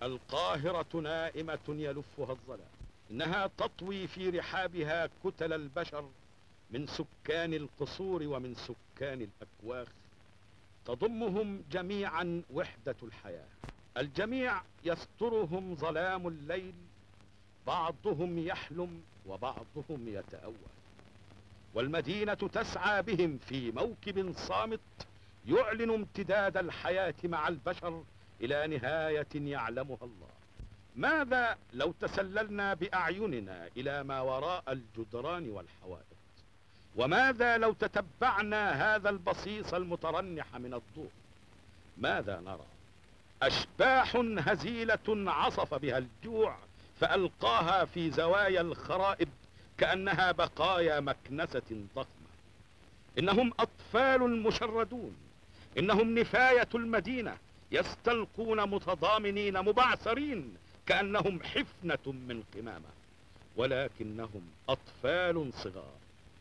القاهرة نائمة يلفها الظلام إنها تطوي في رحابها كتل البشر من سكان القصور ومن سكان الأكواخ تضمهم جميعا وحدة الحياة الجميع يسترهم ظلام الليل بعضهم يحلم وبعضهم يتأوه والمدينة تسعى بهم في موكب صامت يعلن امتداد الحياة مع البشر إلى نهاية يعلمها الله ماذا لو تسللنا بأعيننا إلى ما وراء الجدران والحوائط وماذا لو تتبعنا هذا البصيص المترنح من الضوء ماذا نرى أشباح هزيلة عصف بها الجوع فألقاها في زوايا الخرائب كأنها بقايا مكنسة ضخمة إنهم أطفال مشردون إنهم نفاية المدينة يستلقون متضامنين مبعثرين كأنهم حفنة من قمامة ولكنهم أطفال صغار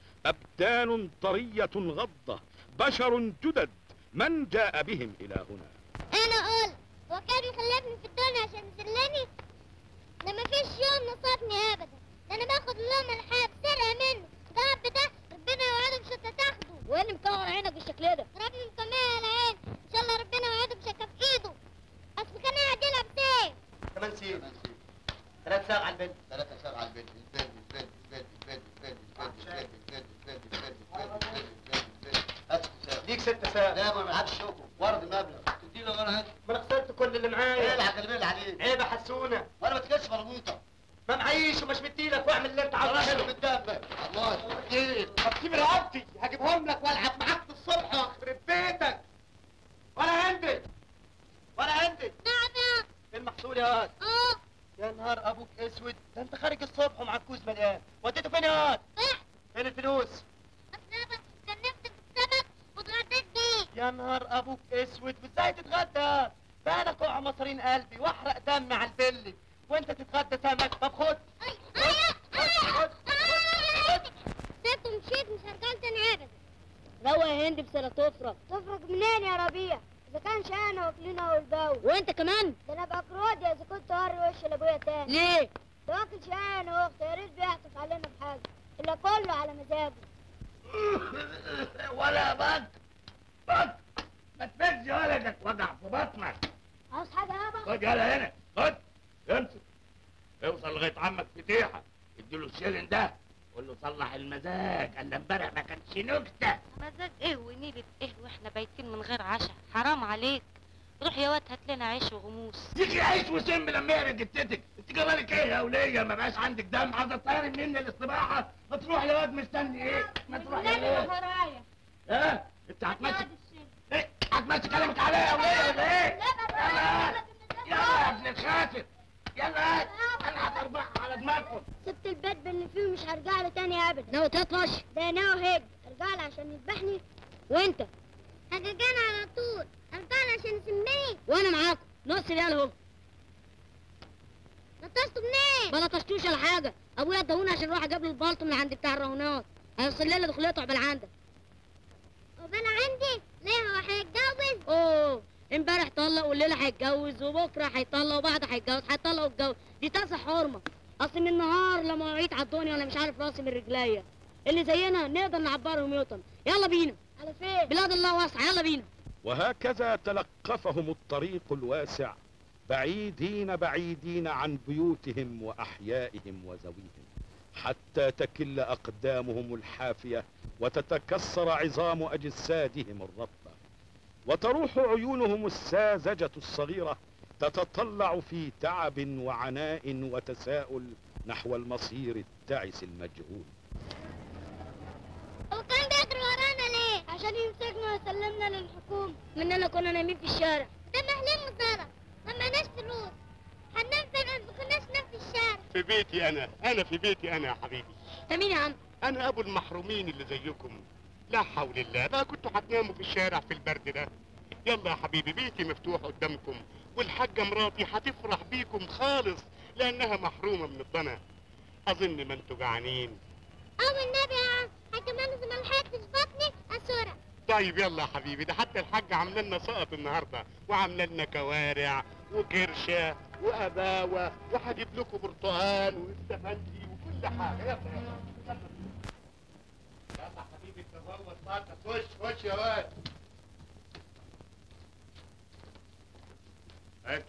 أبدان طرية غضة بشر جدد من جاء بهم إلى هنا انا اقول هو كان يخلفني في الدنيا عشان يذلني ده مفيش يوم نصفني ابدا ده انا باخد اللقمه الحاب سرقه منه ده رب ده ربنا يوعده مش هتاخده وايه اللي مكور عينك بالشكل ده ربنا مطمئة العين ان شاء الله ربنا يوعده مش هكف ايده اصل كان قاعد يلعب سيف كمان سيب ثلاث ساعة على البنت ثلاثة سبعة البنت البنت البنت البنت البنت البنت البنت البنت البنت البنت البنت البنت البنت هات ساعة ليك ست ساعة لا ما معكش شوكو ورد المبلغ تدي له وانا هات ما انا خسرت كل اللي ايه معايا العقل اللي عليك عيب يا حسونة وانا ما تجيش مربوطة ما معيش ومش مديلك واعمل اللي انت خلاص عاوزه انا متدبر الله ايه طب سيب رقبتي هجيبهم لك والعب معاك الصبح واخرب بيتك ولا عندي ولا عندي نعم يا ايه المحصول يا واد اه يا نهار ابوك اسود ده انت خارج الصبح ومعاك كوز مليان وديته فين يا واد صح فين الفلوس اصل انا كان نفسي في السمك واتغديت بيه يا نهار ابوك اسود وازاي تتغدى بالك اوعى مصارين قلبي واحرق دم على البلي وانت تتغدى سمك طب خد اي اي اي سبت ومشيت مش هرجع تاني ابدا روق يا هند بسنة تفرج تفرج منين يا ربيع اذا كانش انا واكلنا والبو وانت كمان ده انا ابقى كرودي اذا كنت هوري وش لابويا تاني ليه ده واكل شقاية انا واختي يا ريت بيعطف علينا بحاجه الا كله على مزاجه ولا بط بط ما تفكش ولدك وجع في بطنك عاوز حاجه يابا خد يلا هنا خد امسك اوصل لغايه عمك فتيحه اديله الشيلن ده قول له صلح المزاج قال امبارح ما كانش نكته مزاج ايه ونيلة ايه واحنا بايتين من غير عشاء حرام عليك روح يا واد هات لنا عيش وغموس يجي عيش وسم لما يقرا جتتك انت جمالك ايه يا وليه ما بقاش عندك دم عايزه تطيري مني الاستباحه ما تروح يا واد مستني ايه ما تروح يا واد ورايا ها انت هتمسك ايه هتمسك كلامك عليا يا وليه ولا ايه يلا يلا يا ابن الخاسر يلا انا هتربحها على دماغكم سبت البيت باللي فيه ومش هرجع له تاني ابدا ناوي تطرش ده ناوي هيك ارجع له عشان يذبحني وانت هججان على طول ارجع له عشان يسمني وانا معاكم نص ريال اهو نطشته منين ما لطشتوش ولا حاجه ابويا اداهوني عشان اروح اجيب له البلطو من عند بتاع الرهونات هيوصل لي دخلته عقبال عندك وبين عندي ليه هو هيتجوز اوه امبارح طلق والليله هيتجوز وبكره هيطلق وبعده هيتجوز هيطلق ويتجوز دي تاسع حرمه اصل من النهار لما وعيت على الدنيا وانا مش عارف راسي من رجليا اللي زينا نقدر نعبرهم يوطن يلا بينا على فين بلاد الله واسعه يلا بينا وهكذا تلقفهم الطريق الواسع بعيدين بعيدين عن بيوتهم واحيائهم وزويهم حتى تكل اقدامهم الحافيه وتتكسر عظام اجسادهم الرطبه وتروح عيونهم الساذجه الصغيره تتطلع في تعب وعناء وتساؤل نحو المصير التعس المجهول هو كان بيجري ورانا ليه عشان يمسكنا ويسلمنا للحكومه مننا كنا نايمين في الشارع ده مهلين مزارع ما معناش فلوس هننام فين ما كناش ننام في الشارع في بيتي انا انا في بيتي انا يا حبيبي انت مين يا عم انا ابو المحرومين اللي زيكم لا حول الله بقى كنتوا هتناموا في الشارع في البرد ده يلا يا حبيبي بيتي مفتوح قدامكم والحاجة مراتي هتفرح بيكم خالص لانها محرومة من الضنا اظن ما انتوا جعانين او النبي يا عم كمان اذا ما لحقتش بطني اسرع طيب يلا يا حبيبي ده حتى الحاجة عامله لنا سقط النهارده وعامله لنا كوارع وكرشه واباوه وهجيب لكم برتقال واستفندي وكل حاجه يلا يلا يلا يلا حبيبي تزوج اتفضل خش خش يا واد ادخل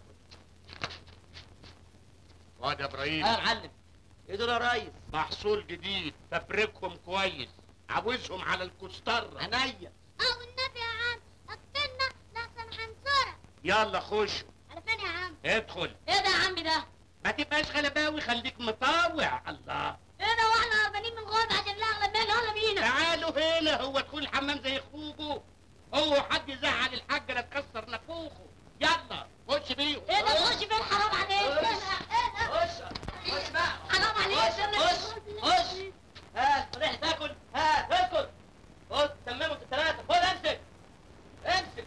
واد يا ابراهيم اه يا معلم ايه دول يا ريس محصول جديد فبركهم كويس عاوزهم على الكسترة عينيا اه والنبي يا عم اكترنا لحسن هنصرك يلا خش على فين يا عم ادخل ايه ده يا عمي ده؟ ما تبقاش غلباوي خليك مطاوع الله ايه ده واحنا هربانين من غرب عشان نغلب بينا يلا بينا تعالوا هنا هو دخول الحمام زي خروجه هو حد يزعل الحاج لا تكسر نافوخه يلا خش بيهم ايه ده خش فين حرام عليك خش خش بقى حرام عليك خش خش هات رايح تاكل هات ادخل خد تمموا انتوا الثلاثه خد امسك امسك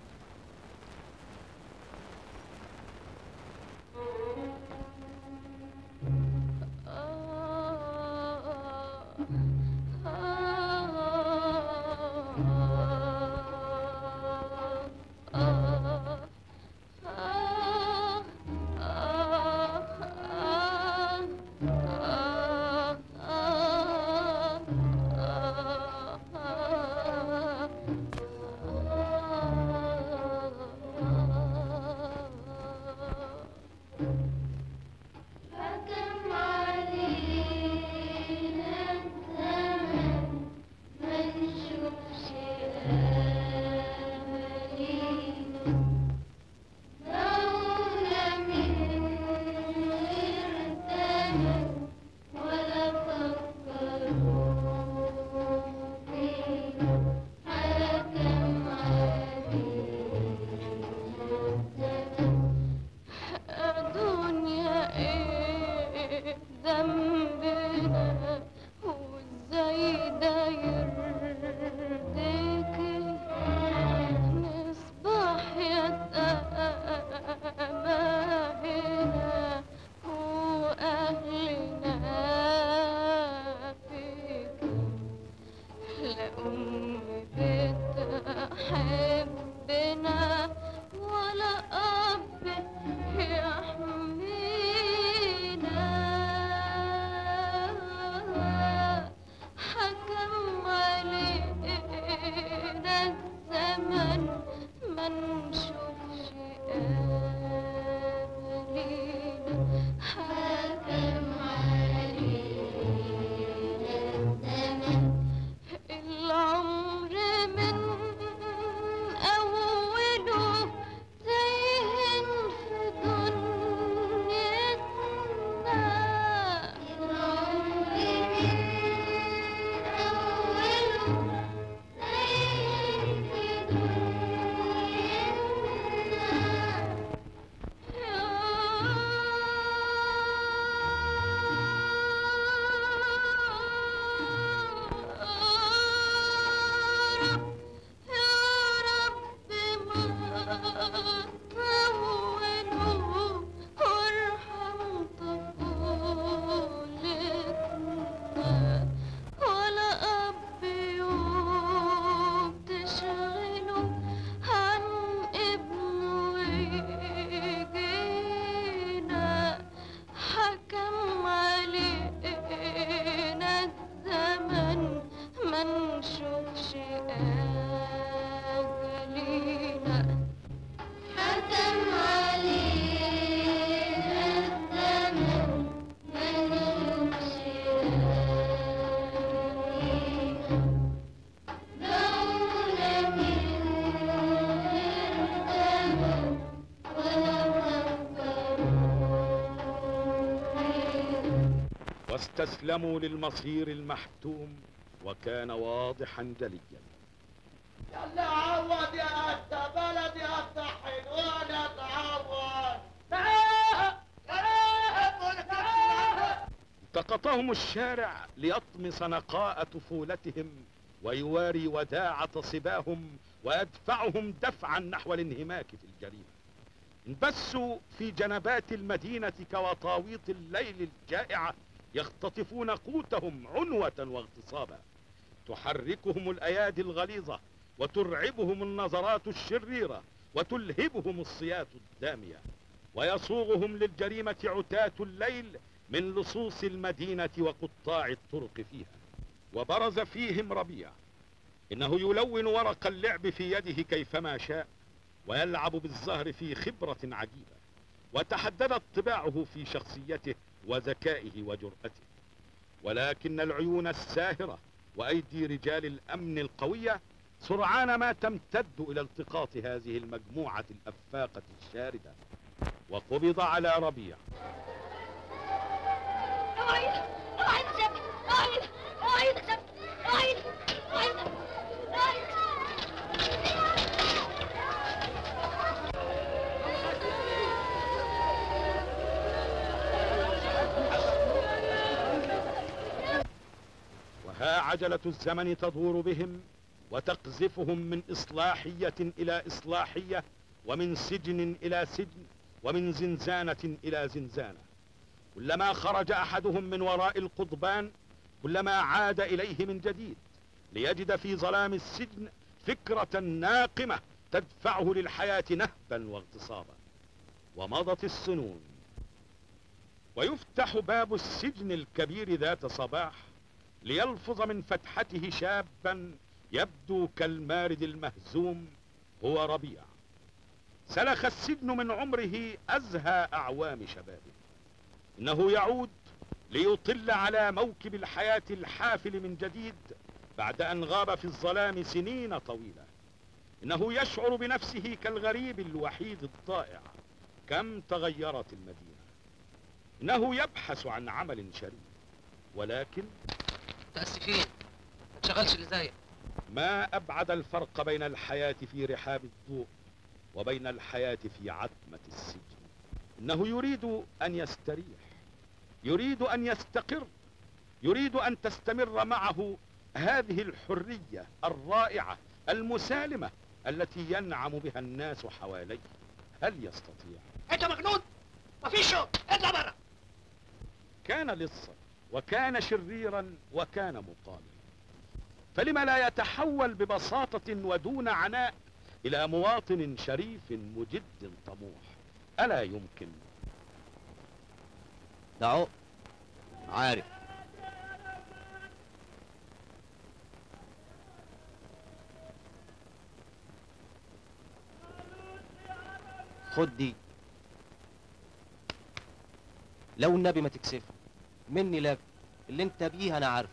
حكم علينا الزمن ما نشوفش أهالينا دعونا من غير زمن ولا فكروا فينا حكم علينا الزمن دنيا ايه ذنبنا وازاي ده يرضيكي نصبح يا هنا واهلنا فيكي لا أم بتحبنا ولا أب يحمينا حكم علينا الزمن ما نشوفش أهالينا حكم علينا الزمن العمر من أوله تايه في دنيتنا العمر من أوله تايه في دنيتنا ولا أب يوم تشغله عن ابنه ويجينا حكم علينا الزمن ما نشوفش أهالينا حكم علينا الزمن ما نشوفش أهالينا دعونا من غير زمن ولا فكروا فينا واستسلموا للمصير المحتوم وكان واضحا جليا يلا عوض يا قطة بلد يا قطة حلوان يا تعوض تعال تعال تعال التقطهم الشارع ليطمس نقاء طفولتهم ويواري وداعة صباهم ويدفعهم دفعا نحو الانهماك في الجريمة انبسوا في جنبات المدينة كوطاويط الليل الجائعة يختطفون قوتهم عنوة واغتصابا تحركهم الأيادي الغليظة وترعبهم النظرات الشريرة وتلهبهم الصيات الدامية ويصوغهم للجريمة عتاة الليل من لصوص المدينة وقطاع الطرق فيها وبرز فيهم ربيع إنه يلون ورق اللعب في يده كيفما شاء ويلعب بالزهر في خبرة عجيبة وتحددت طباعه في شخصيته وذكائه وجرأته ولكن العيون الساهرة وأيدي رجال الأمن القوية سرعان ما تمتد إلى التقاط هذه المجموعة الأفاقة الشاردة وقبض على ربيع اوعي اوعي تسيبني اوعي اوعي تسيبني اوعي اوعي اوعي وها عجلة الزمن تدور بهم وتقذفهم من إصلاحية إلى إصلاحية ومن سجن إلى سجن ومن زنزانة إلى زنزانة كلما خرج أحدهم من وراء القضبان كلما عاد إليه من جديد ليجد في ظلام السجن فكرة ناقمة تدفعه للحياة نهبا واغتصابا ومضت السنون ويفتح باب السجن الكبير ذات صباح ليلفظ من فتحته شابا يبدو كالمارد المهزوم هو ربيع سلخ السجن من عمره أزهى أعوام شبابه إنه يعود ليطل على موكب الحياة الحافل من جديد بعد أن غاب في الظلام سنين طويلة إنه يشعر بنفسه كالغريب الوحيد الضائع كم تغيرت المدينة إنه يبحث عن عمل شريف ولكن متأسفين ما تشغلش اللي زيك ما أبعد الفرق بين الحياة في رحاب الضوء وبين الحياة في عتمة السجن إنه يريد أن يستريح يريد أن يستقر يريد أن تستمر معه هذه الحرية الرائعة المسالمة التي ينعم بها الناس حواليه هل يستطيع؟ انت مجنون مفيش شغل اطلع بره كان لصا وكان شريرا وكان مقالا فلما لا يتحول ببساطة ودون عناء إلى مواطن شريف مجد طموح ألا يمكن ده عقد عارف خد دي لو النبي ما تكسفها مني لك اللي انت بيه انا عارف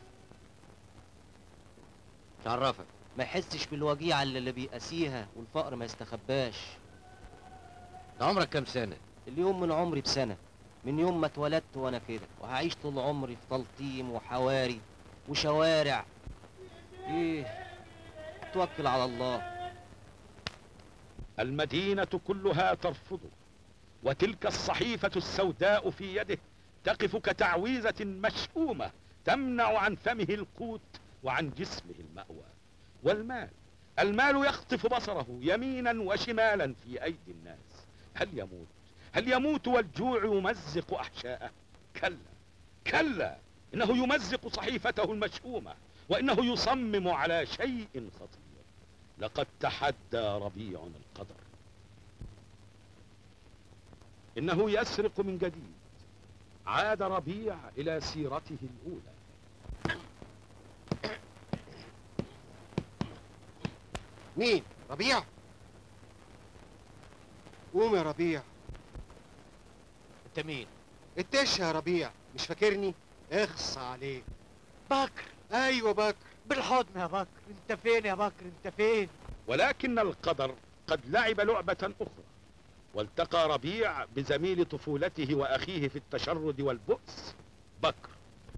تعرفك ما يحسش بالوجيعة اللي اللي بيقاسيها والفقر ما يستخباش ده عمرك كام سنة اليوم من عمري بسنة من يوم ما اتولدت وانا كده وهعيش طول عمري في تلطيم وحواري وشوارع ايه توكل على الله المدينة كلها ترفضه وتلك الصحيفة السوداء في يده تقف كتعويذة مشؤومة تمنع عن فمه القوت وعن جسمه المأوى والمال المال يخطف بصره يمينا وشمالا في أيدي الناس هل يموت هل يموت والجوع يمزق أحشاءه كلا كلا إنه يمزق صحيفته المشؤومة وإنه يصمم على شيء خطير لقد تحدى ربيع القدر إنه يسرق من جديد عاد ربيع إلى سيرته الأولى مين ربيع قوم يا ربيع انت مين اتش يا ربيع مش فاكرني اخص عليك بكر ايوه بكر بالحضن يا بكر انت فين يا بكر انت فين ولكن القدر قد لعب لعبة أخرى والتقى ربيع بزميل طفولته وأخيه في التشرد والبؤس بكر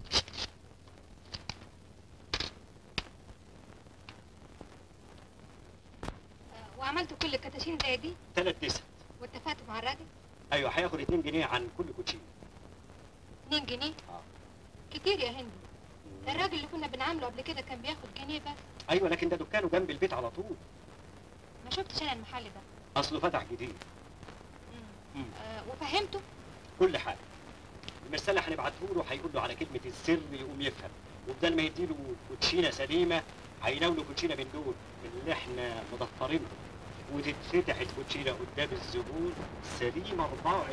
وعملتوا كل الكتاشين زي دي تلات نسب واتفقتوا مع الراجل ايوه هياخد 2 جنيه عن كل كوتشين 2 جنيه آه. كتير يا هندي الراجل اللي كنا بنعامله قبل كده كان بياخد جنيه بس ايوه لكن ده دكانه جنب البيت على طول ما شفتش انا المحل ده اصله فتح جديد مم. آه وفهمته كل حاجه المرسله هنبعته له هيقول له على كلمه السر يقوم يفهم وبدل ما يديله كوتشينه سليمه هيناوله كوتشينه من دول من اللي احنا مضفرينهم وتتفتح الكوتشينه قدام الزبون سليمه 24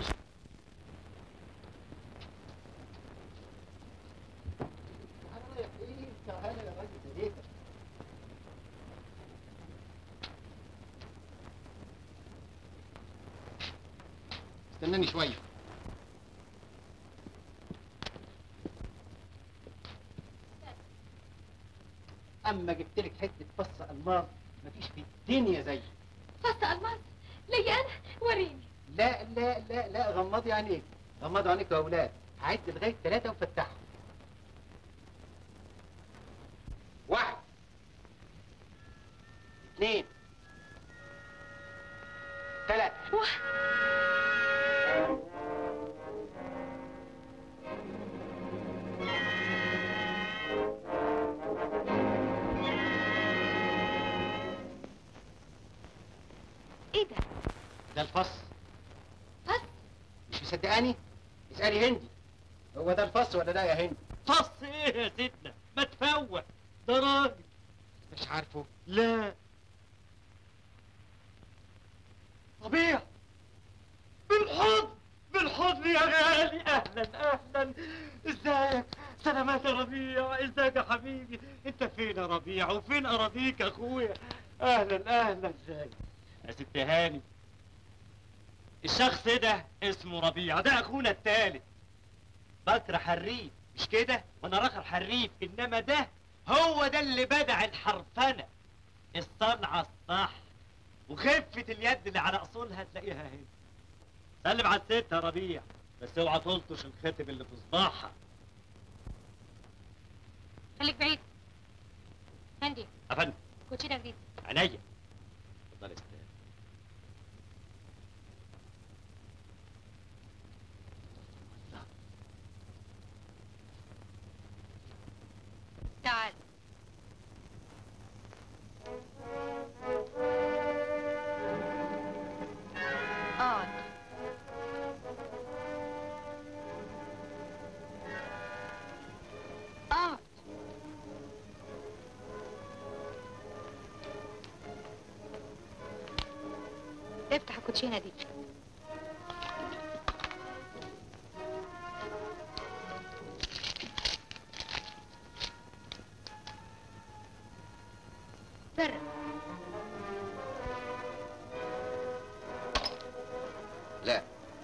استناني شويه اما جبت لك حته فص الماس مفيش في الدنيا زي فص الماس ليا انا وريني لا لا لا لا غمضي عينيك غمضوا عينيك يا اولاد هعد لغايه ثلاثه وفتحوا واحد اثنين ثلاثة ايه ده ده الفص فص مش مصدقاني؟ اسألي هندي هو ده الفص ولا ده يا هندي؟ فص ايه يا سيدنا ما تفوق ده راجل مش عارفه لا ربيع بالحضن بالحضن يا غالي اهلا اهلا ازيك سلامات يا ربيع ازيك يا حبيبي انت فين يا ربيع وفين اراضيك يا اخويا اهلا اهلا ازيك يا ست هاني الشخص ده اسمه ربيع ده اخونا التالت بكر حريف مش كده وانا راخر حريف انما ده هو ده اللي بدع الحرفنه الصنعه الصح وخفه اليد اللي على اصولها تلاقيها هنا سلم على الست يا ربيع بس اوعى تلطش الخاتم اللي في صباعها خليك بعيد هندي يا فندم كوتشينه جديد عينيا اتفضل يا ست تعال اقعد اقعد افتح الكوتشينه دي فرق لا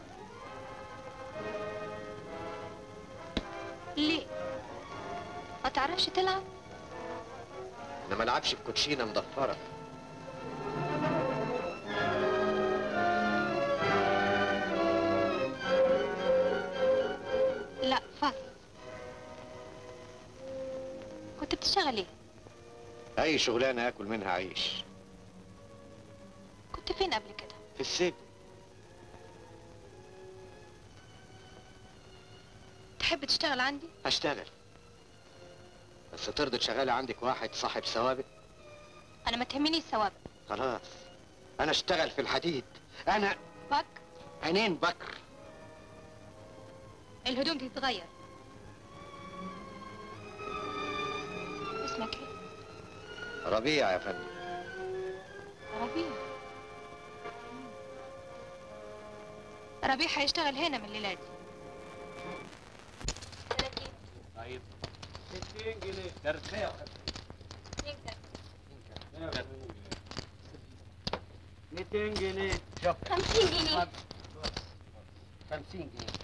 ليه ما تعرفش تلعب انا ما العبش بكوتشينه مضفره لا فصل كنت بتشتغل ايه اي شغلانه اكل منها عيش كنت فين قبل كده في السجن تحب تشتغل عندي هشتغل بس ترضى تشغلي عندك واحد صاحب ثوابت انا ما تهمني الثوابت خلاص انا اشتغل في الحديد انا بك عينين بكر الهدوم دي تتغير اسمك ايه ربيع يا فندم ربيع ربيع هيشتغل هنا من الليلة دي طيب 60 جنيه تربيه 200 جنيه شوف 50 جنيه 50 جنيه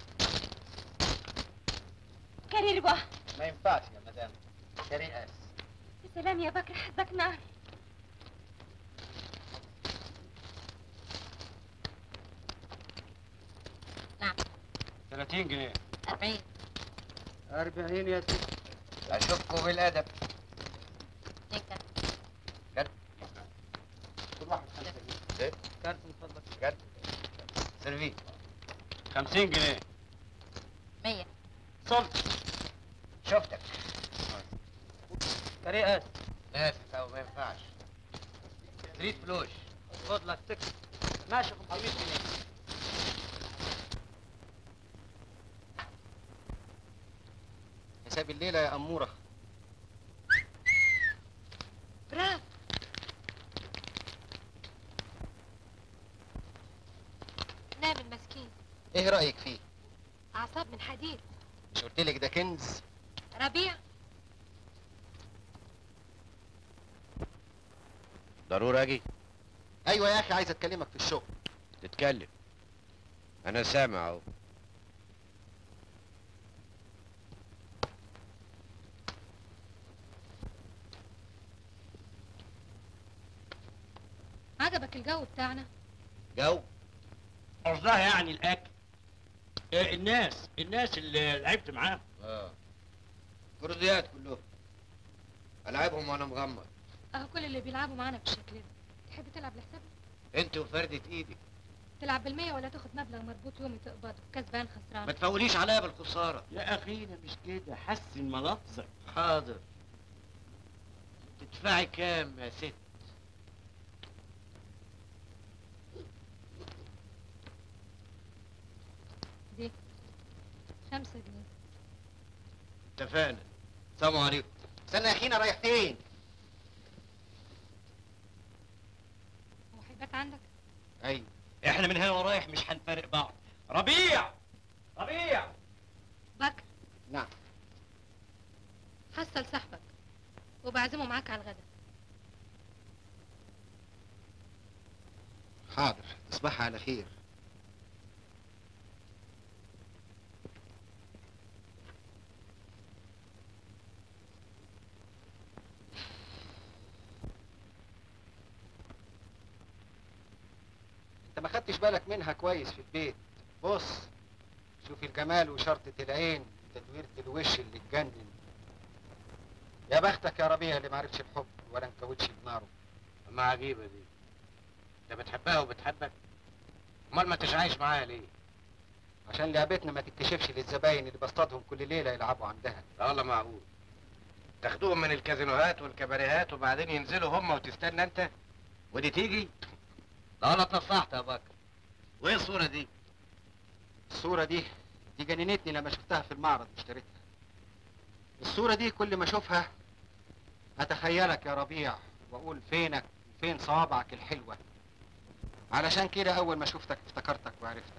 كارير بقى ما ينفعش يا مدام شريئة سلام يا بكر حبك نار 30 جنيه 40 40 يا ست اشوفكم بالادب كل واحد خمسة جنيه ايه كارت من فضلك بجد سيرفي 50 جنيه 100 صلت شفتك طريقة اسف او ما ينفعش تريد فلوس فضلك سكت ماشي 500 جنيه حساب الليله يا اموره برافو ايه رايك فيه اعصاب من حديد مش قلت لك ده كنز ربيع ضروري اجي ايوه يا اخي عايز اتكلمك في الشغل تتكلم انا سامع اهو عجبك الجو بتاعنا جو قصدها يعني الاكل آه، الناس الناس اللي لعبت معاهم اه كرديات كلهم العبهم وانا مغمض اهو كل اللي بيلعبوا معانا بالشكل ده تحب تلعب لحسابك انت وفردة ايدي تلعب بالمية ولا تاخد مبلغ مربوط يومي تقبضه كسبان خسران ما تفوليش عليا بالخسارة يا اخينا مش كده حسن ملفظك حاضر تدفعي كام يا ست دي خمسة جنيه اتفقنا سلام عليكم استنى يا اخينا رايح فين هو هيبات عندك ايوه احنا من هنا ورايح مش هنفارق بعض ربيع ربيع بكر نعم حصل صاحبك وبعزمه معاك على الغدا حاضر تصبح على خير انت ما خدتش بالك منها كويس في البيت بص شوف الجمال وشرطة العين وتدويرة الوش اللي تجنن يا بختك يا ربيع اللي معرفش الحب ولا انكوتش بناره اما عجيبة دي انت بتحبها وبتحبك امال ما تشعيش معايا ليه عشان لعبتنا ما تتكشفش للزباين اللي بصطادهم كل ليلة يلعبوا عندها لا والله معقول تاخدوهم من الكازينوهات والكباريهات وبعدين ينزلوا هم وتستنى انت ودي تيجي لا انا اتنصحت يا بكر وايه الصورة دي الصورة دي دي جننتني لما شفتها في المعرض واشتريتها الصورة دي كل ما اشوفها اتخيلك يا ربيع واقول فينك فين صوابعك الحلوة علشان كده اول ما شفتك افتكرتك وعرفتك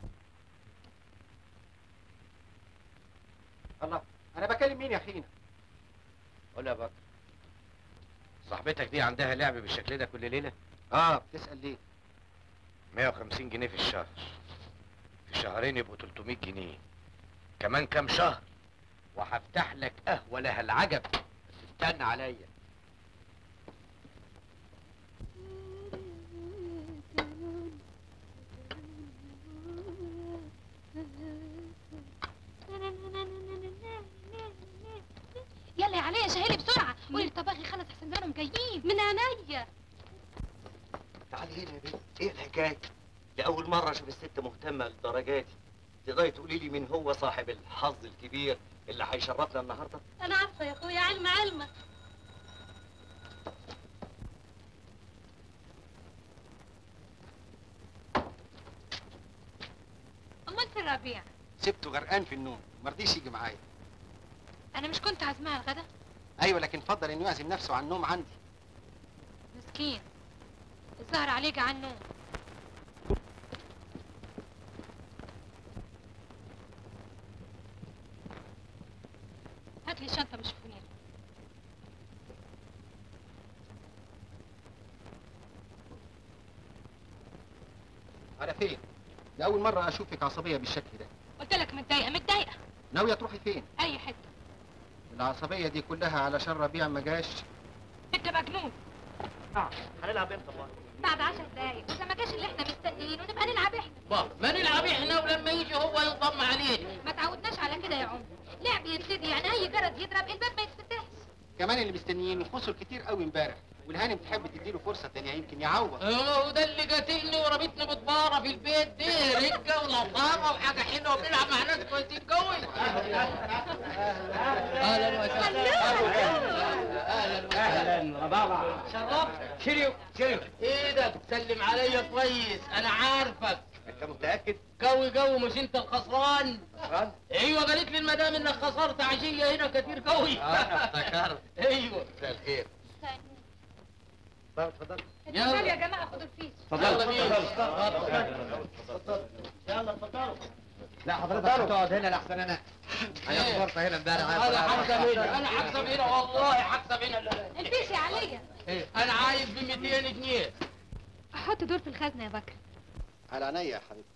الله انا بكلم مين يا اخينا قول يا بكر صاحبتك دي عندها لعب بالشكل ده كل ليلة اه بتسأل ليه 150 جنيه في الشهر في شهرين يبقوا 300 جنيه كمان كام شهر وهفتح لك قهوة لها العجب بس استنى عليا يلا يا عليا شهيلي بسرعة قولي الطباخ يخلص احسن زمانهم جايين من عينيا تعالي هنا يا بنت ايه الحكايه لاول مره اشوف الست مهتمه للدرجات دي تقدري تقولي لي مين هو صاحب الحظ الكبير اللي هيشرفنا النهارده انا عارفه يا اخويا علم علمك امال في الربيع سبته غرقان في النوم مرضيش يجي معايا انا مش كنت عازمها على الغدا ايوه لكن فضل انه يعزم نفسه عن النوم عندي مسكين الظهر عليه جعان نوم هات لي الشنطة مش فنير على فين دي اول مرة اشوفك عصبية بالشكل ده قلت لك متضايقة متضايقة ناوية تروحي فين أي حتة العصبية دي كلها علشان ربيع ما جاش أنت مجنون هنلعب امتى بقى بعد عشر دقايق إذا ما جاش اللي إحنا مستنيينه نبقى نلعب إحنا بابا ما نلعب احنا ولما يجي هو ينضم علينا ما تعودناش على كده يا عمر لعب يبتدي يعني أي جرس يضرب الباب ما يتفتحش كمان اللي مستنيين وصل كتير قوي امبارح والهانم تحب تديله فرصة تانية يمكن يعوض هو ده اللي قاتلني ورميتني بطبارة في البيت دي رجة ولطافة وحاجة حلوة وبنلعب مع ناس كويسين قوي اهلا وسهلا اهلا ربابة شرفت شريو شريو ايدك تسلم عليا كويس انا عارفك انت متأكد؟ قوي قوي مش انت الخسران خسران؟ ايوه قالت لي المدام انك خسرت عشية هنا كتير قوي انا افتكرت ايوه مساء الخير طيب اتفضل اتفضلوا يا جماعة خدوا الفيس يلا بينا يلا اتفضلوا لا حضرتك اتفضلوا. هتقعد هنا لحسن انا هياخد فرصه هنا امبارح انا حاجه هنا انا حاجه هنا والله حاجه هنا لا البسي عليا إيه، انا عايز ب 200 جنيه حط دول في الخزنه يا بكر على عينيا يا حبيبتي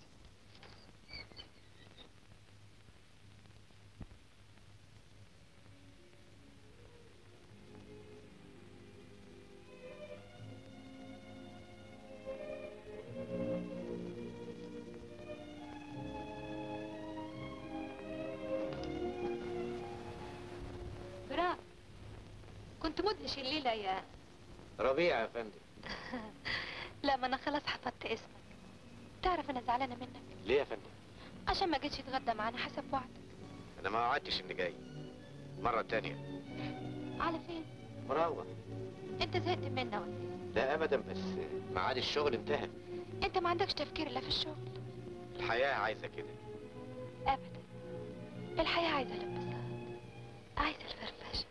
براء كنت مدهش الليله يا ربيع يا فندم لا ما انا خلاص حفظت اسمك تعرف انا زعلانه منك ليه يا فندم عشان ما جيتش تتغدى معانا حسب وعدك انا ما وعدتش اني جاي مرة تانية على فين مروح انت زهقت منا ولا إيه؟ لا ابدا بس ميعاد الشغل انتهى انت ما عندكش تفكير الا في الشغل الحياة عايزة كده ابدا الحياه عايزه الانبساط عايزه الفرفشه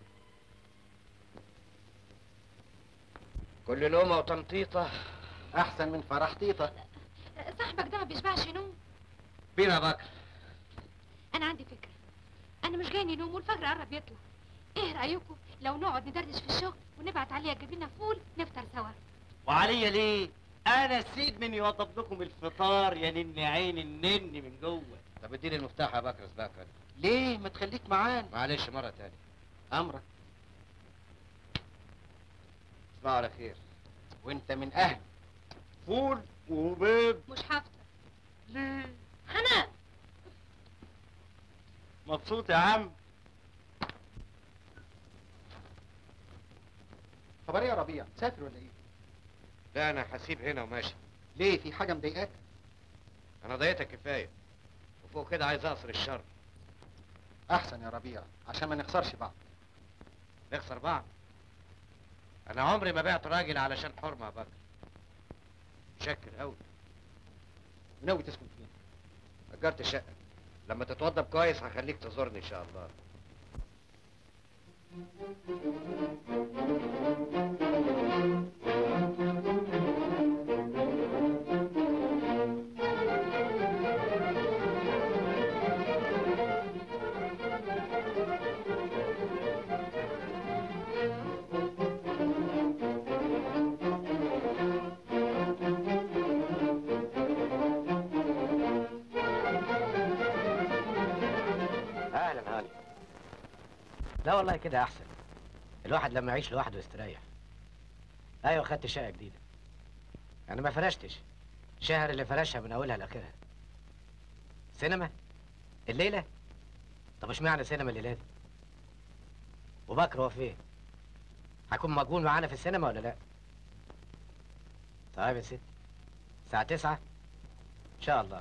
كل لومة وتنطيطة احسن من فرحتيطه صاحبك ده ما بيشبعش نوم بينا يا بكر انا عندي فكره انا مش جاي نوم والفجر قرب يطلع ايه رايكم لو نقعد ندردش في الشغل ونبعت عليها تجيب لنا فول نفطر سوا وعليا ليه؟ انا سيد من يوضب لكم الفطار يا نني عين النني من جوه طب اديني المفتاح يا بكر سباكر ليه ما تخليك معانا معلش مرة تانية امرك تصبحوا على خير وانت من اهل فول وبيض مش هفطر ليه؟ حنان مبسوط يا عم خبر ايه يا ربيع مسافر ولا ايه لا انا هسيب هنا وماشي ليه في حاجه مضايقاك انا ضايقتك كفاية وفوق كده عايز اقصر الشر احسن يا ربيع عشان ما نخسرش بعض نخسر بعض انا عمري ما بعت راجل علشان حرمة يا بكر متشكر قوي وناوي تسكن فين اجرت شقة لما تتوضب كويس هخليك تزورني ان شاء الله اهلا هاني لا والله كده احسن الواحد لما يعيش لوحده يستريح ايوه خدت شقه جديده انا ما فرشتش شهر اللي فرشها من اولها لاخرها سينما الليله طب اشمعنى سينما الليله دي وبكر هو فين هيكون مقبول معانا في السينما ولا لا طيب يا ست الساعه تسعة ان شاء الله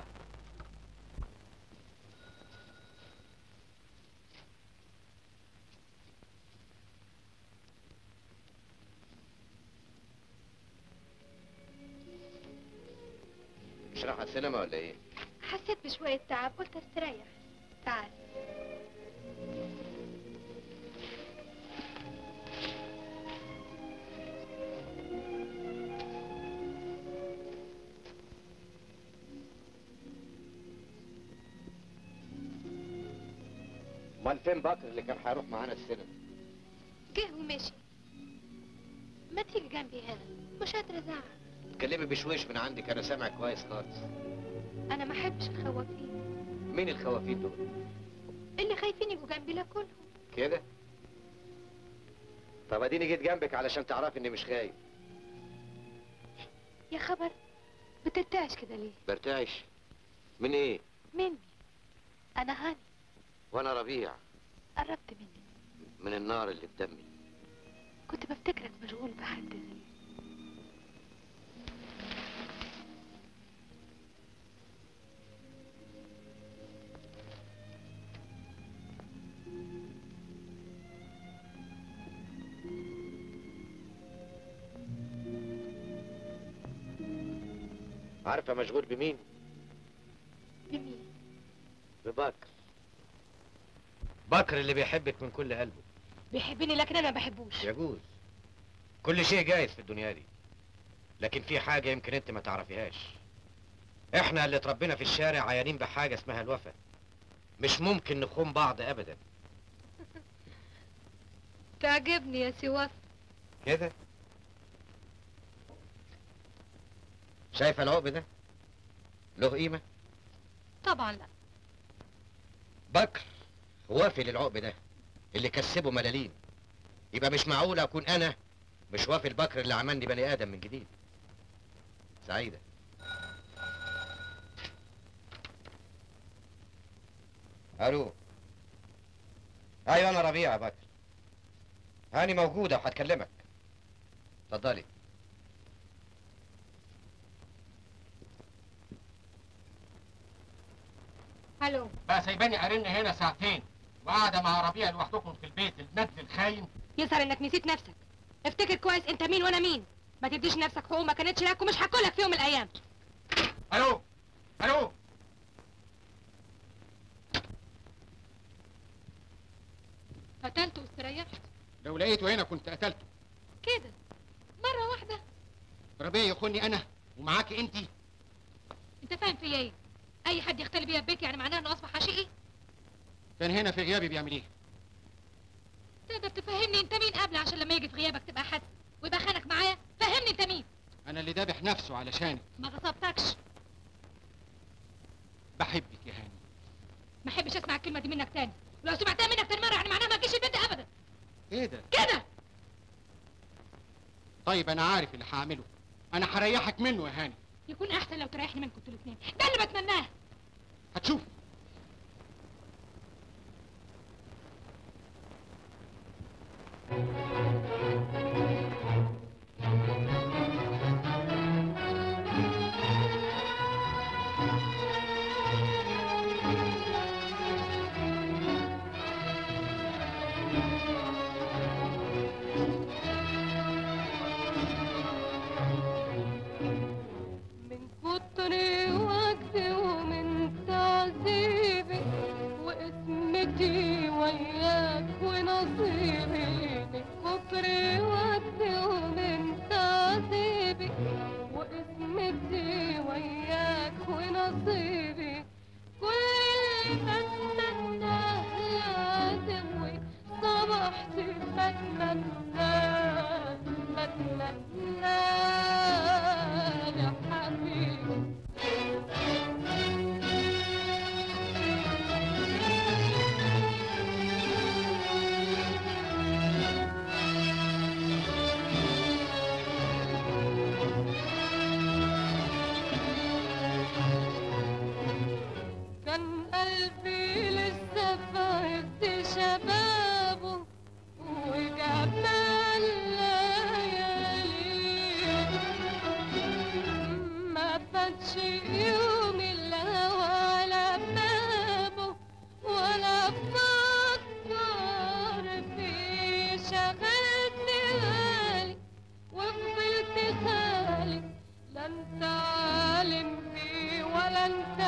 مش رايحه السينما ولا ايه حسيت بشويه تعب قلت استريح تعال امال فين بكر اللي كان هيروح معانا السينما جه ومشي ما تيجي جنبي هنا مش قادرة ازعق اتكلمي بشويش من عندك انا سامع كويس خالص انا ما احبش الخوافين مين الخوافين دول اللي خايفين يبقوا جنبي لا كلهم كده طب اديني جيت جنبك علشان تعرفي اني مش خايف يا خبر بترتعش كده ليه برتعش من ايه مني انا هاني وانا ربيع قربت مني من النار اللي في دمي كنت بفتكرك مشغول بحد غيري عارفه مشغول بمين بمين ببكر بكر اللي بيحبك من كل قلبه بيحبني لكن انا ما بحبوش يجوز كل شيء جايز في الدنيا دي لكن في حاجة يمكن انت ما تعرفيهاش احنا اللي اتربينا في الشارع عيانين بحاجه اسمها الوفا مش ممكن نخون بعض ابدا تعجبني يا سي وفا كده شايفه العقب ده له قيمه طبعا لا بكر وافي للعقب ده اللي كسبه ملاليم يبقى مش معقول اكون انا مش وافي البكر اللي عملني بني ادم من جديد سعيده الو ايوه انا ربيع يا بكر هاني موجوده وهتكلمك اتفضلي الو بقى سايباني ارن هنا ساعتين وقاعده مع ربيع لوحدكم في البيت الندل الخاين يظهر انك نسيت نفسك افتكر كويس انت مين وانا مين ما تديش نفسك حقوق ما كانتش لك ومش هاكلك في يوم من الايام الو الو قتلته واستريحت لو لقيته هنا كنت قتلته كده مره واحده ربيع يخوني انا ومعاكي انت انت فاهم في ايه اي حد يختلي بيا ببيت يعني معناه انه اصبح عشيقي كان هنا في غيابي بيعمل ايه تقدر تفهمني انت مين قبل عشان لما يجي في غيابك تبقى حد ويبقى خانك معايا فهمني انت مين انا اللي دابح نفسه علشانك ما غصبتكش بحبك يا هاني ما احبش اسمع الكلمه دي منك تاني ولو سمعتها منك تاني مره يعني معناها ما تجيش البيت ابدا ايه ده كده طيب انا عارف اللي هعمله انا هريحك منه يا هاني يكون احسن لو تريحني منكم انتوا الاثنين ده اللي بتمناه هتشوف من كتر وجدي ومن تعذيبي واسمتي وياك ونصيبي من كتر وجدي ومن تعذيبي واسمتي وياك ونصيبي كل اللي بتمناه لعدوي صبحت بتمناه بتمناه يا حبيبي كان قلبي لسه في عز شبابه وجمال ليالي ما فاتش يوم الهوى على بابه ولا فكر فيه شغلني غالي وفضلت خالي لا انت عالم بيه ولا انت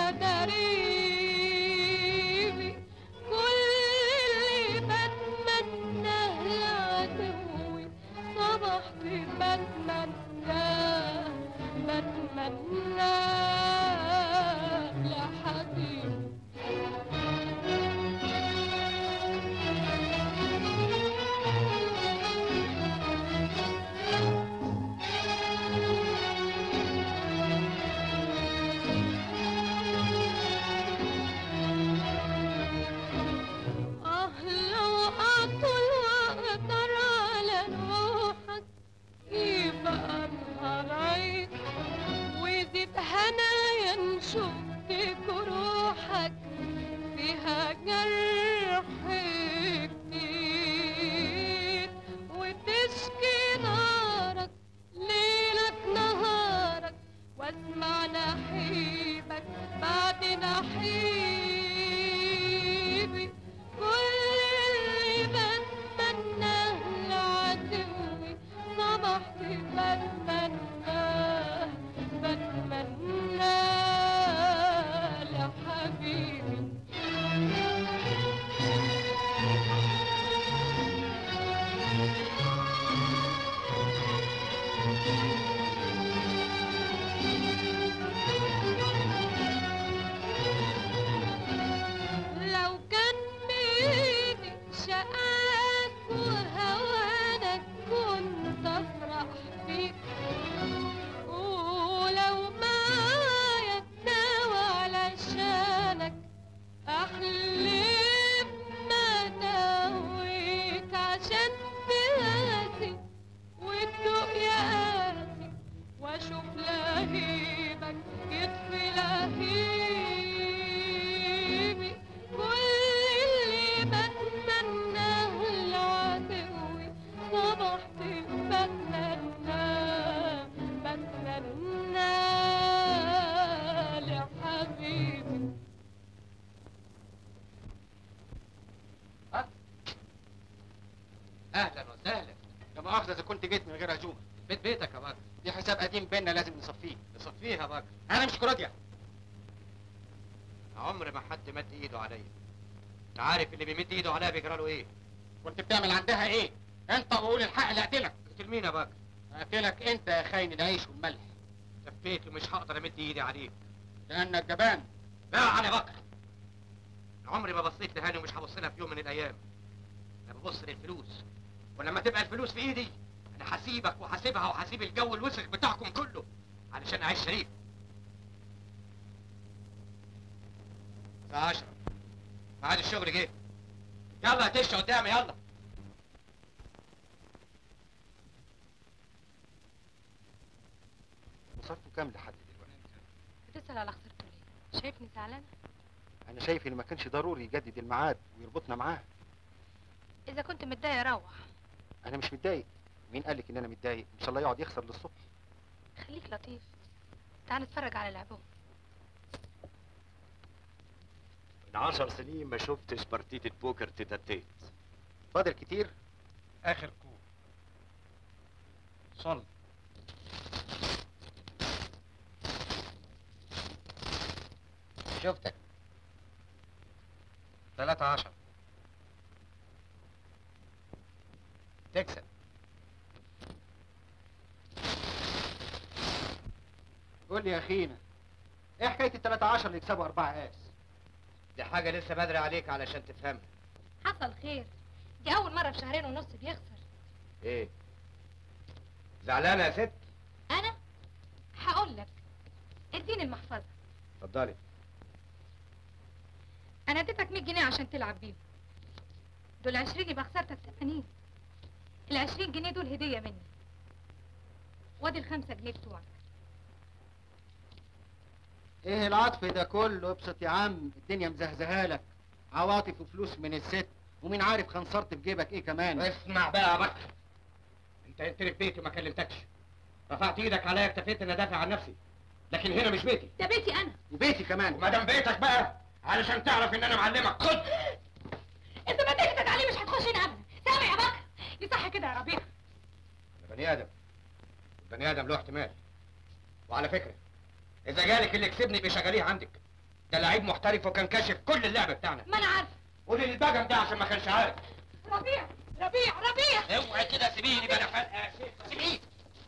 دريبي كل اللي بتمناه لعدوي صبحت بتمناه بتمناه لحبيبي آه لو أطول وأقدر على روحك يبقى أنهار عيك ويزيد هنايا شفت جروحك فيها جرح كتير وتشكي نارك ليلك نهارك واسمع نحيبك بعد نحيبي كل اللي بتمناه لعدوي صبحت بتمناه بتمناه يشوف لهيبك يطفي لهيبي كل اللي بتمناه العدو صبحت بتمناه بتمناه لحبيبي اهلا وسهلا لا مؤاخذه اذا كنت جيت من غير عزومه بيت بيتك يا بكر دي حساب قديم بينا لازم نصفيه نصفيه يا بكر انا مش كروديا عمر ما حد مد ايده عليا انت عارف اللي بيمد ايده عليا بيجرى له ايه كنت بتعمل عندها ايه انت وقول الحق اللي اقتلك قتل مين يا بكر اقتلك انت يا خاين العيش والملح لفيت ومش هقدر امد ايدي عليك لانك جبان لا انا بكر عمري ما بصيت لهاني ومش هبص لها في يوم من الايام انا ببص للفلوس ولما تبقى الفلوس في ايدي انا هسيبك وهسيبها وهسيب الجو الوسخ بتاعكم كله علشان اعيش شريف الساعة 10 ميعاد الشغل جه يلا هتش قدامي يلا وصلتوا كام لحد دلوقتي؟ بتسأل على خسرته ليه؟ شايفني زعلانة؟ انا شايف ان ما كانش ضروري يجدد الميعاد ويربطنا معاه إذا كنت متضايق روح انا مش متضايق مين قال لك ان انا متضايق ان شاء الله يقعد يخسر للصبح خليك لطيف تعال نتفرج على لعبهم من عشر سنين ما شفتش بارتيتة بوكر تتتيت فاضل كتير اخر كو صل شفتك 13 تكسب قول لي يا اخينا ايه حكايه ال 13 اللي يكسبوا 4 اس دي حاجه لسه بدري عليك علشان تفهمها حصل خير دي أول مرة في شهرين ونص بيخسر ايه زعلانه يا ست أنا هقول لك اديني المحفظة اتفضلي أنا اديتك 100 جنيه عشان تلعب بيهم دول 20 يبقى خسرتك 80 ال 20 جنيه دول هدية مني وادي الخمسة جنيه بتوعك ايه العطف ده كله ابسط يا عم الدنيا مزهزهه لك عواطف وفلوس من الست ومين عارف خنصرت في جيبك ايه كمان اسمع بقى يا بكر انت انت في بيتي وما كلمتكش رفعت ايدك عليا اكتفيت ان ادافع عن نفسي لكن هنا مش بيتي ده بيتي أنا وبيتي كمان وما دام بيتك بقى علشان تعرف ان انا معلمك خد أنت ما تكتك عليه مش هتخش هنا أبدا سامع يا بكر يصح كده يا ربيع انا بني ادم البني ادم له احتمال وعلى فكره اذا جالك اللي كسبني بشغاليه عندك ده لعيب محترف وكان كاشف كل اللعب بتاعنا ما أنا عارفة قولي للبجم ده عشان ما كانش عارف ربيع ربيع ربيع اوعي كده سيبيني بلا فلقه سيبيني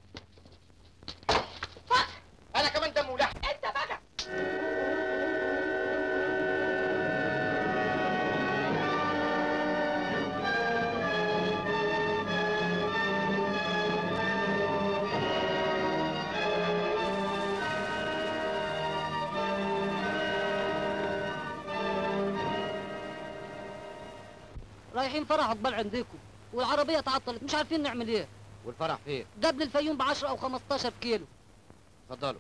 انا كمان دم ولحم انت بقى رايحين فرح اطبال عندكم والعربيه تعطلت مش عارفين نعمل ايه والفرح فين؟ ده ابن الفيوم ب 10 او 15 كيلو اتفضلوا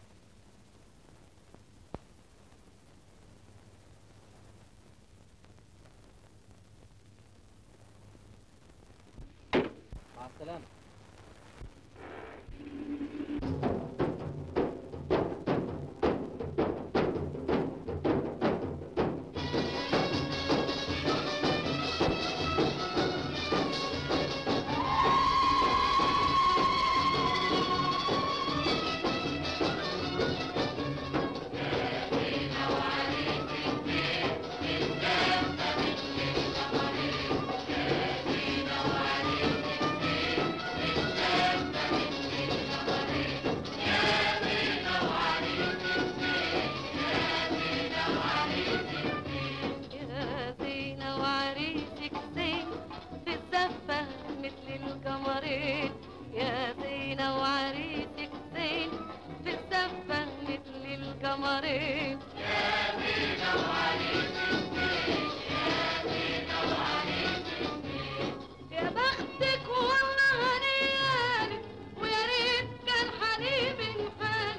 مع السلامة يا زينة وعريسك زين في الزفة مثل القمرين يا زينة وعريسك زين في الزفة مثل القمرين يا زينة وعريسك زين يا زينة وعريسك يا بختك والله هنيالك ويا ريت كان حبيبي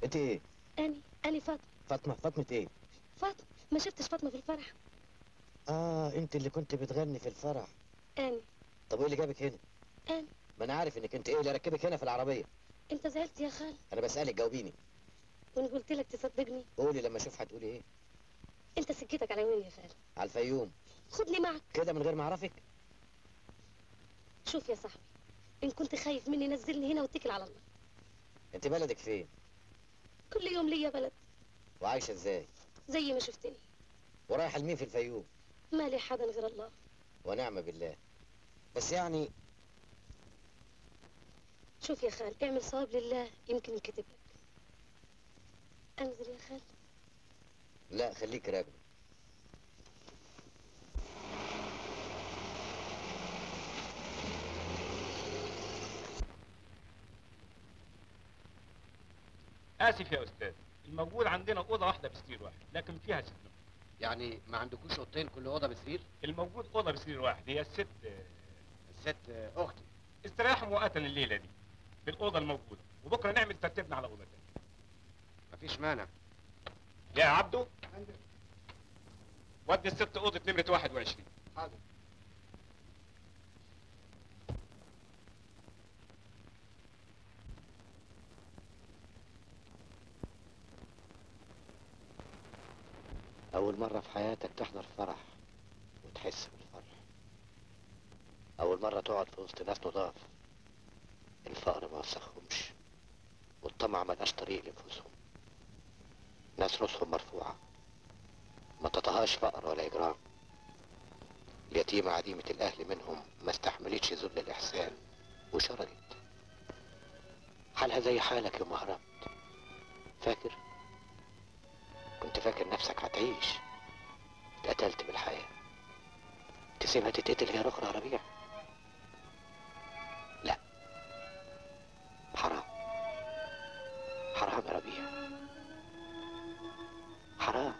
انت ايه اني اني فاطمه فاطمه فاطمه ايه فاطمه ما شفتش فاطمه في الفرح اه انت اللي كنت بتغني في الفرح اني طب وايه اللي جابك هنا اني ما انا عارف انك انت ايه اللي ركبك هنا في العربيه انت زعلت يا خال انا بسالك جاوبيني وانا قلت لك تصدقني قولي لما اشوف هتقولي ايه انت سكتك على وين يا خال على الفيوم خدني معك كده من غير ما اعرفك شوف يا صاحبي ان كنت خايف مني نزلني هنا واتكل على الله انت بلدك فين كل يوم ليا بلد وعايشه ازاي زي ما شفتني ورايحه لمين في الفيوم ما لي حدا غير الله ونعم بالله بس يعني شوف يا خال اعمل صواب لله يمكن ينكتب لك انزل يا خال لا خليك راكبه اسف يا استاذ الموجود عندنا اوضه واحده بسرير واحد لكن فيها ست نفر يعني ما عندكوش اوضتين كل اوضه بسرير الموجود اوضه بسرير واحد هي الست الست اختي استريحوا مؤقتا الليله دي في الاوضه الموجوده وبكره نعمل ترتيبنا على اوضه تانية مفيش مانع يا عبدو ودي الست اوضه نمره 21 حاضر أول مرة في حياتك تحضر فرح وتحس بالفرح أول مرة تقعد في وسط ناس نضاف الفقر ما وسخهمش والطمع ملقاش طريق لنفوسهم ناس رؤوسهم مرفوعة ما تطهاش فقر ولا إجرام اليتيمة عديمة الأهل منهم ما استحملتش ذل الإحسان وشردت حالها زي حالك يوم هربت فاكر كنت فاكر نفسك هتعيش اتقتلت بالحياة تسيبها تتقتل هي أخرى يا ربيع لا حرام حرام يا ربيع حرام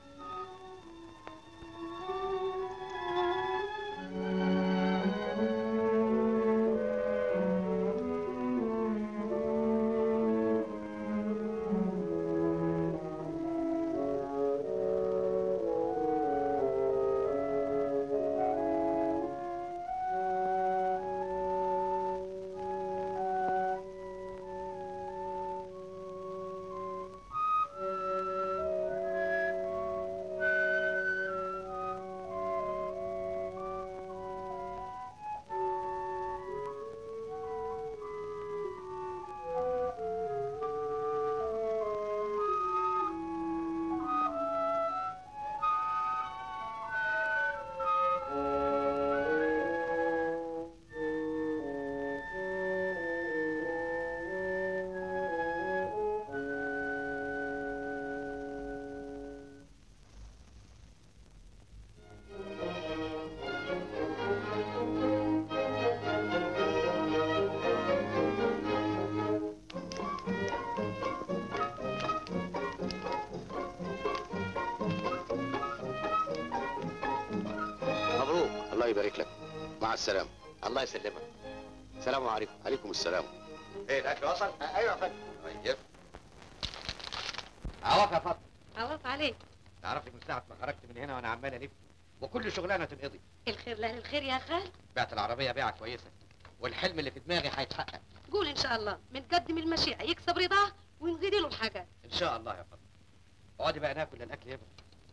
مبروك الله يبارك لك مع السلامة الله يسلمك السلام عليكم عليكم السلام ايه الاكل وصل؟ ايوه يا فندم طيب عوف يا فاطمه عوض عليك تعرفي من ساعة ما خرجت من هنا وانا عمال الف وكل شغلانة تنقضي الخير لاهل الخير يا خال بعت العربية بيعة كويسة والحلم اللي في دماغي هيتحقق قول ان شاء الله متقدم المشيئة يكسب رضاه ونزيد له الحاجات ان شاء الله يا فاطمة اقعدي بقى ناكل الاكل يبقى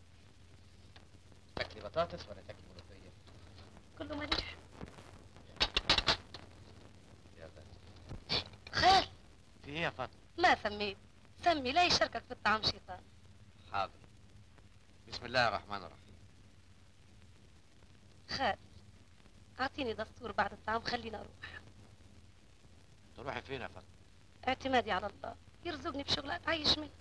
تاكلي بطاطس ولا تاكلي ملوخية؟ كله مليح يلا خال في ايه يا فاطمة؟ ما سميت سمي لا يشاركك في الطعام شيطان حاضر بسم الله الرحمن الرحيم خال اعطيني دستور بعد الطعام خلينا اروح تروحي فين يا فاطمة؟ اعتمادي على الله يرزقني بشغلة اتعيش منها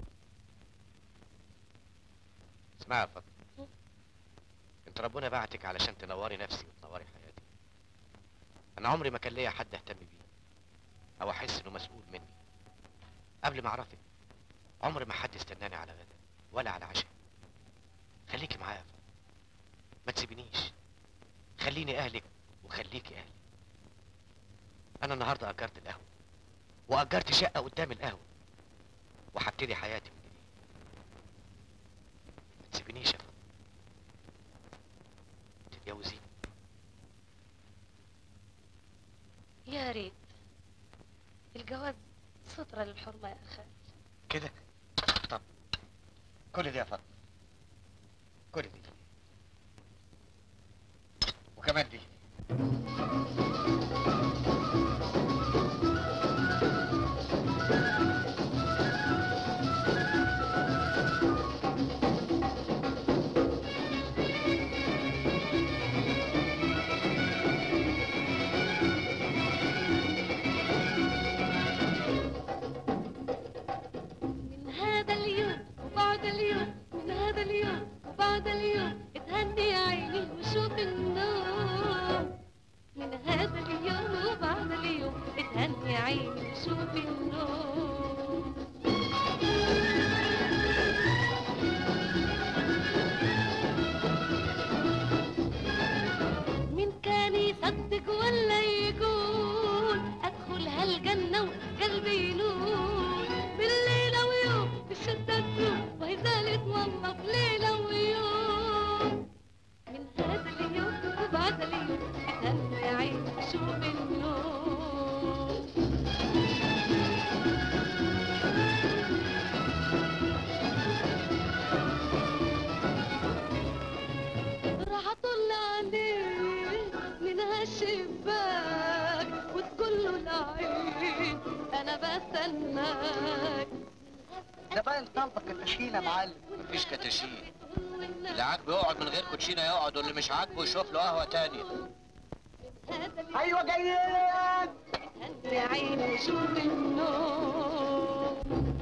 اسمعي يا فاطمة انت ربنا بعتك علشان تنوري نفسي وتنوري حياتي انا عمري ما كان ليا حد اهتم بيه او احس انه مسؤول مني قبل ما اعرفك عمر ما حد استناني على غدا ولا على عشاء خليكي معايا يا فاطمة ما تسيبنيش خليني اهلك وخليكي اهلي انا النهارده اجرت القهوه واجرت شقه قدام القهوه وهبتدي حياتي من جديد ما تسيبنيش يا فاطمه تتجوزيني يا ريت الجواز سترة للحرمة يا أخي كده طب كل دي يا فاطمه كل دي وكمان دي من هذا اليوم وبعد اليوم من هذا اليوم وبعد اليوم اتهني يا عيني وشوف النور من هذا اليوم وبعد اليوم اتهني يا عيني وشوف النور مين كان يصدق ولا يقول ادخل هالجنة وقلبي ينور بالليلة ويوم بالشدة تروح وهي زالت والله بليلة ويوم من هذا اليوم وبعد اليوم اتهنى يا عيني شوف النور راح اطل عليه من هالشباك وتقول له العين انا بستناك ده باين طلبك التشكيله يا معلم مفيش كتاشين اللي عاجبه يقعد من غير كوتشينه يقعد واللي مش عاجبه يشوف له قهوه تانية ايوه جايين يا عيني شوف النور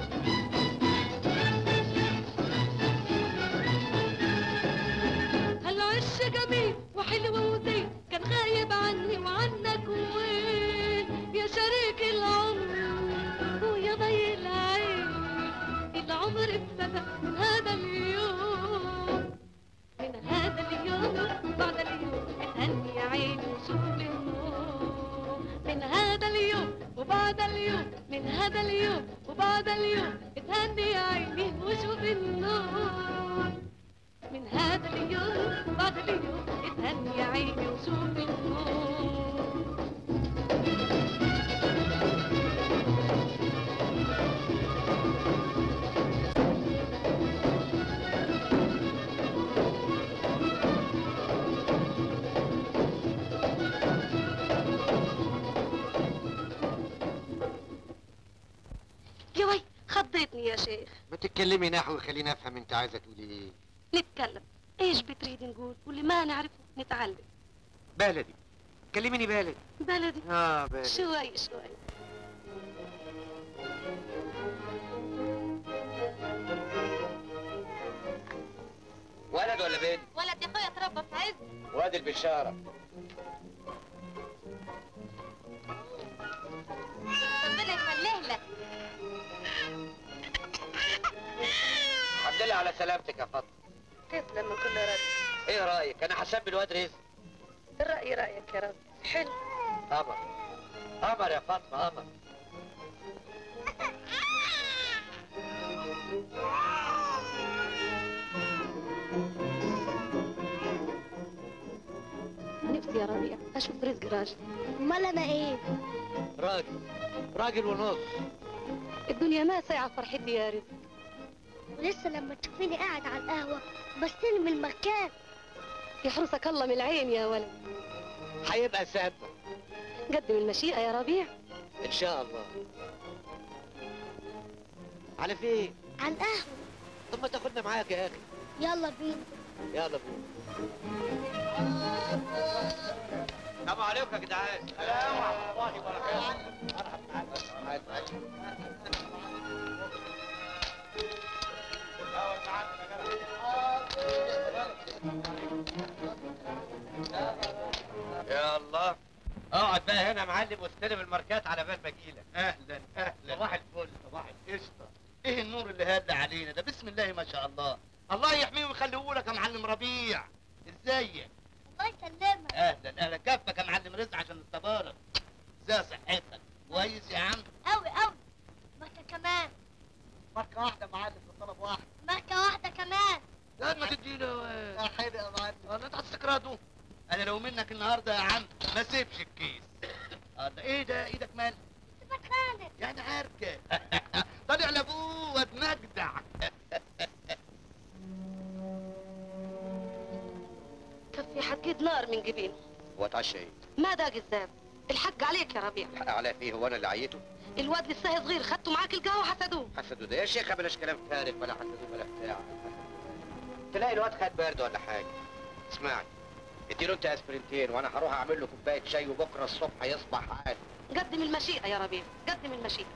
هالعش جميل وحلو وزين كان غايب عني وعنك وين يا شريك العمر ويا ضي العين العمر ابتدى من هذا اليوم من هذا اليوم بعد اليوم اتهني يا عيني وشوف النور من هذا اليوم وبعد اليوم من هذا اليوم وبعد اليوم اتهني يا عيني وشوف النور من هذا اليوم بعد اليوم اتهني يا عيني وشوف النور يا وي خضيتني يا شيخ ما تتكلمي نحو خليني افهم انت عايزه تقولي ايه نتكلم ايش بتريد نقول واللي ما نعرفه نتعلم بلدي كلميني بلدي بلدي اه بلدي شوي شوي ولد ولا بنت ولد يا اخويا اتربى في عز وادي البشاره ربنا يخليه لك الحمد لله على سلامتك يا فاطمه تسلم من كل رد ايه رايك انا حسب الواد رزق الرأي رأيك يا رب حلو قمر قمر يا فاطمه قمر نفسي يا ربيع اشوف رزق راجل امال انا ايه راجل راجل ونص الدنيا ما ساعة فرحتي يا رزق ولسه لما تشوفيني قاعد على القهوة بستلم المكان يحرسك الله من العين يا ولد هيبقى سابة قدم المشيئة يا ربيع ان شاء الله على فين على القهوة طب ما تاخدنا معاك يا اخي يلا بينا يلا بينا السلام عليكم يا جدعان السلام ورحمه الله وبركاته يا الله اقعد بقى هنا يا معلم واستلم الماركات على بال ما اجيلك اهلا اهلا صباح الفل صباح القشطه ايه النور اللي هدى علينا ده بسم الله ما شاء الله الله يحميه ويخليه لك يا معلم ربيع ازيك الله يسلمك اهلا اهلا كفك يا معلم رزق عشان التبارك ازاي صحتك كويس يا عم قوي قوي مكة كمان ماركه ومنك النهارده يا عم ما سيبش الكيس الله ايه ده ايدك مال بتخانق يعني عركه طالع لابوه واد مجدع كفي حكيد نار من جبينه هو اتعشى ايه؟ ما ده جذاب الحق عليك يا ربيع حق عليا فيه هو انا اللي عيته؟ الواد لسه صغير خدته معاك القهوه حسدوه حسدوا ده يا شيخه بلاش كلام فارغ ولا حسدوا ولا بتاع تلاقي الواد خد برد ولا حاجه اسمعني اديله انت اسبرنتين وانا هروح اعمل له كوبايه شاي وبكره الصبح يصبح عادي قدم المشيئه يا ربيع قدم المشيئه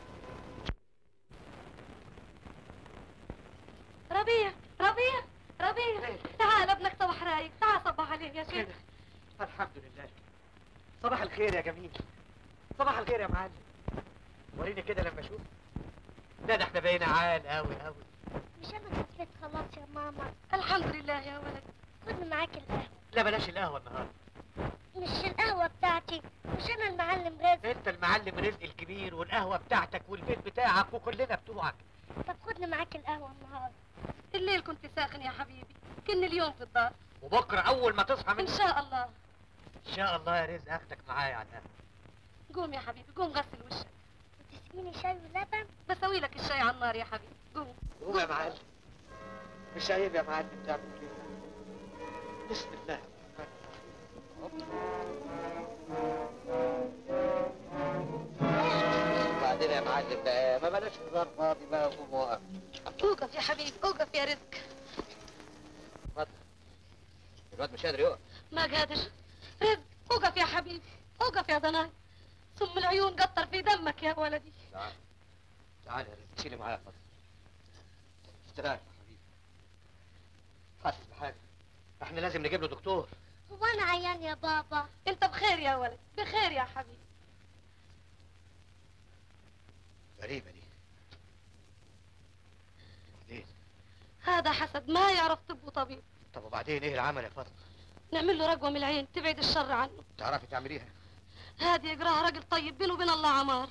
ربيع ربيع ربيع تعال ابنك صباح رايق تعال صبح عليه يا شيخ الحمد لله صباح الخير يا جميل صباح الخير يا معلم وريني كده لما اشوف لا ده احنا بقينا عال قوي قوي مش انا خفيت خلاص يا ماما الحمد لله يا ولد خدني معاك القهوة لا بلاش القهوه النهارده مش القهوة بتاعتي مش انا المعلم رزق انت المعلم رزق الكبير والقهوه بتاعتك والبيت بتاعك وكلنا بتوعك طب خدني معاك القهوة النهاردة الليل كنت ساخن يا حبيبي كن اليوم في الدار وبكره اول ما تصحى من ان شاء الله ان شاء الله يا رزق اخدك معايا على القهوه قوم يا حبيبي قوم غسل وشك وتسقيني شاي ولبن بسوي لك الشاي على النار يا حبيبي قوم قوم يا معلم مش عيب يا معلم تعمل كده بسم الله وبعدين يا معلم بقى ما بلاش هزار فاضي بقى وقوم وقف اوقف يا حبيبي اوقف يا رزق الواد مش قادر يقف ما قادر رزق اوقف يا حبيبي اوقف يا ضناي ثم العيون قطر في دمك يا ولدي تعال تعال يا رزق شيلي معايا فضل استريح يا حبيبي حاسس بحاجه احنا لازم نجيب له دكتور هو انا عيان يا بابا انت بخير يا ولد بخير يا حبيبي غريبه دي ليه هذا حسد ما يعرف طب وطبيب طب وبعدين ايه العمل يا فاطمه نعمل له رقوه من العين تبعد الشر عنه تعرفي تعمليها هذه يقراها راجل طيب بينه وبين الله عمار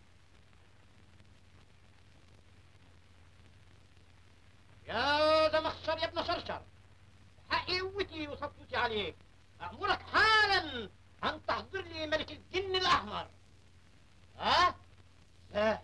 يا زمخشر يا ابن شرشر حقي قوتي وسطوتي عليك أأمرك حالا أن تحضر لي ملك الجن الأحمر ها؟ لا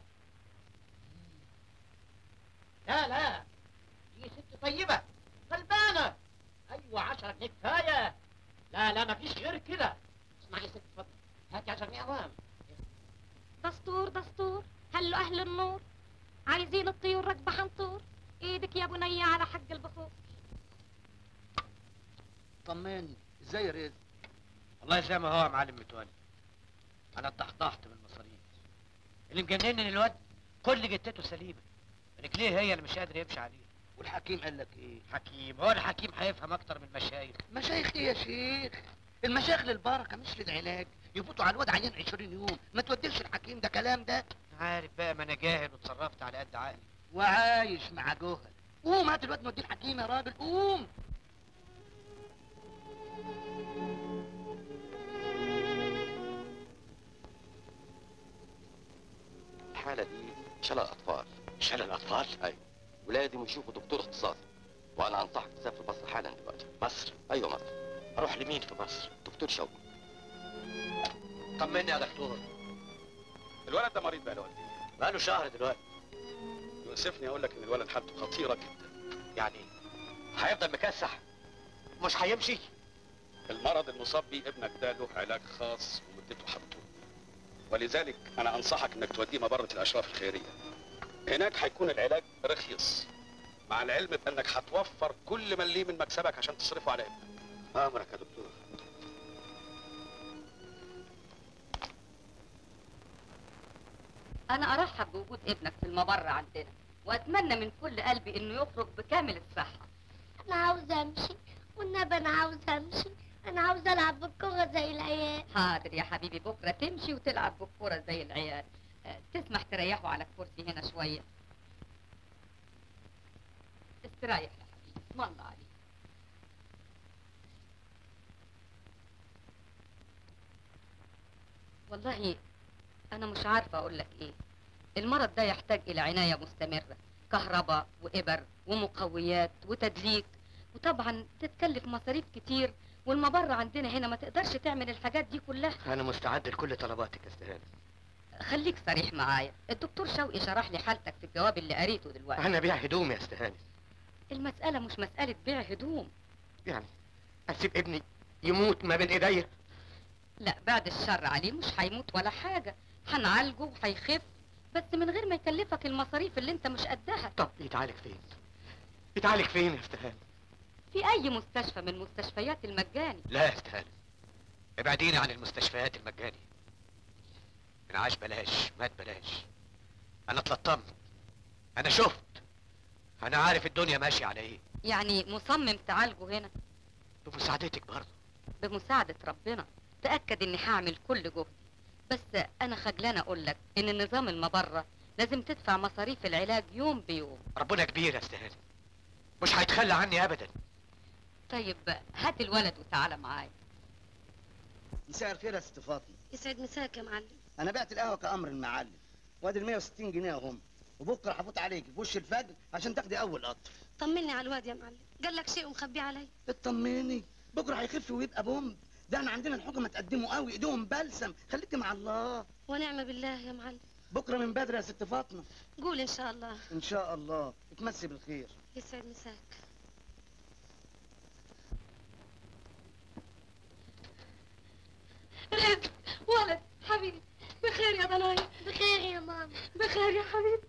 لا لا دي ست طيبة غلبانة أيوة عشرة جنيه كفاية لا لا مفيش غير كده اسمعي يا ست اتفضل هاتي عشر جنيه عوام دستور دستور هلو أهل النور عايزين الطيور راكبة حنطور ايدك يا بنية على حق البخور طمني ازاي يا رزق والله زي ما هو يا معلم متولي انا اتضحضحت من المصاريف اللي مجنني الواد كل جتته سليمه رجليه هي اللي مش قادر يمشي عليها والحكيم قال لك ايه حكيم هو الحكيم هيفهم اكتر من المشايخ مشايخ ايه يا شيخ المشايخ للبركه مش للعلاج يفوتوا على الواد عيان 20 يوم ما توديش الحكيم ده كلام ده عارف بقى ما انا جاهل وتصرفت على قد عقلي وعايش مع جوهر قوم هات الواد نوديه الحكيم يا راجل قوم الحالة دي شلل أطفال شلل أطفال؟ أيوة ولازم يشوفوا دكتور اختصاصي وأنا أنصحك تسافر مصر حالا دلوقتي مصر؟ أيوة مصر أروح لمين في مصر؟ دكتور شوقي طمني يا دكتور الولد ده مريض بقاله قد ايه؟ بقاله شهر دلوقتي يؤسفني اقول لك ان الولد حالته خطيره جدا يعني هيفضل مكسح مش هيمشي المرض المصاب بيه ابنك ده له علاج خاص ومدته حطوه ولذلك انا انصحك انك توديه مبره الاشراف الخيريه هناك هيكون العلاج رخيص مع العلم بانك هتوفر كل مليم من مكسبك عشان تصرفه على ابنك امرك يا دكتور أنا أرحب بوجود ابنك في المبرة عندنا وأتمنى من كل قلبي إنه يخرج بكامل الصحة انا عاوزة امشي والنبي انا عاوزة امشي انا عاوزة العب بالكرة زي العيال حاضر يا حبيبي بكرة تمشي وتلعب بالكورة زي العيال آه، تسمح تريحوا على الكرسي هنا شوية استريح يا حبيبي اسم الله عليك والله أنا مش عارفة أقول لك إيه المرض ده يحتاج إلى عناية مستمرة كهرباء وإبر ومقويات وتدليك وطبعا تتكلف مصاريف كتير والمبرة عندنا هنا ما تقدرش تعمل الحاجات دي كلها انا مستعد لكل طلباتك يا استهانة خليك صريح معايا الدكتور شوقي شرح لي حالتك في الجواب اللي قريته دلوقتي انا بيع هدوم يا استهانة المسألة مش مسألة بيع هدوم يعني اسيب ابني يموت ما بين ايديا لا بعد الشر عليه مش هيموت ولا حاجة هنعالجه وهيخف بس من غير ما يكلفك المصاريف اللي انت مش قدها طب يتعالج فين يتعالج فين يا استهانة في اي مستشفى من مستشفيات المجاني لا يا استهانة ابعديني عن المستشفيات المجاني من عاش بلاش مات بلاش انا اتلطمت انا شفت انا عارف الدنيا ماشية على ايه يعني مصمم تعالجه هنا بمساعدتك برضه بمساعدة ربنا تأكد اني هعمل كل جهدي بس انا خجلانة اقول لك ان نظام المبرة لازم تدفع مصاريف العلاج يوم بيوم ربنا كبير يا استهانة مش هيتخلى عني ابدا طيب هات الولد وتعالى معايا مساء الخير يا ست فاطمه يسعد مساك يا معلم انا بعت القهوه كامر المعلم وادي ال 160 جنيه اهم وبكره هفوت عليك في وش الفجر عشان تاخدي اول قطر طمني على الواد يا معلم قال لك شيء ومخبيه علي اطمني بكره هيخف ويبقى بومب ده احنا عندنا الحكومه تقدمه قوي ايدهم بلسم خليكي مع الله ونعم بالله يا معلم بكره من بدري يا ست فاطمه قول ان شاء الله ان شاء الله اتمسي بالخير يسعد مساك رزق ولد حبيبي بخير يا ضنايا بخير يا ماما بخير يا حبيبي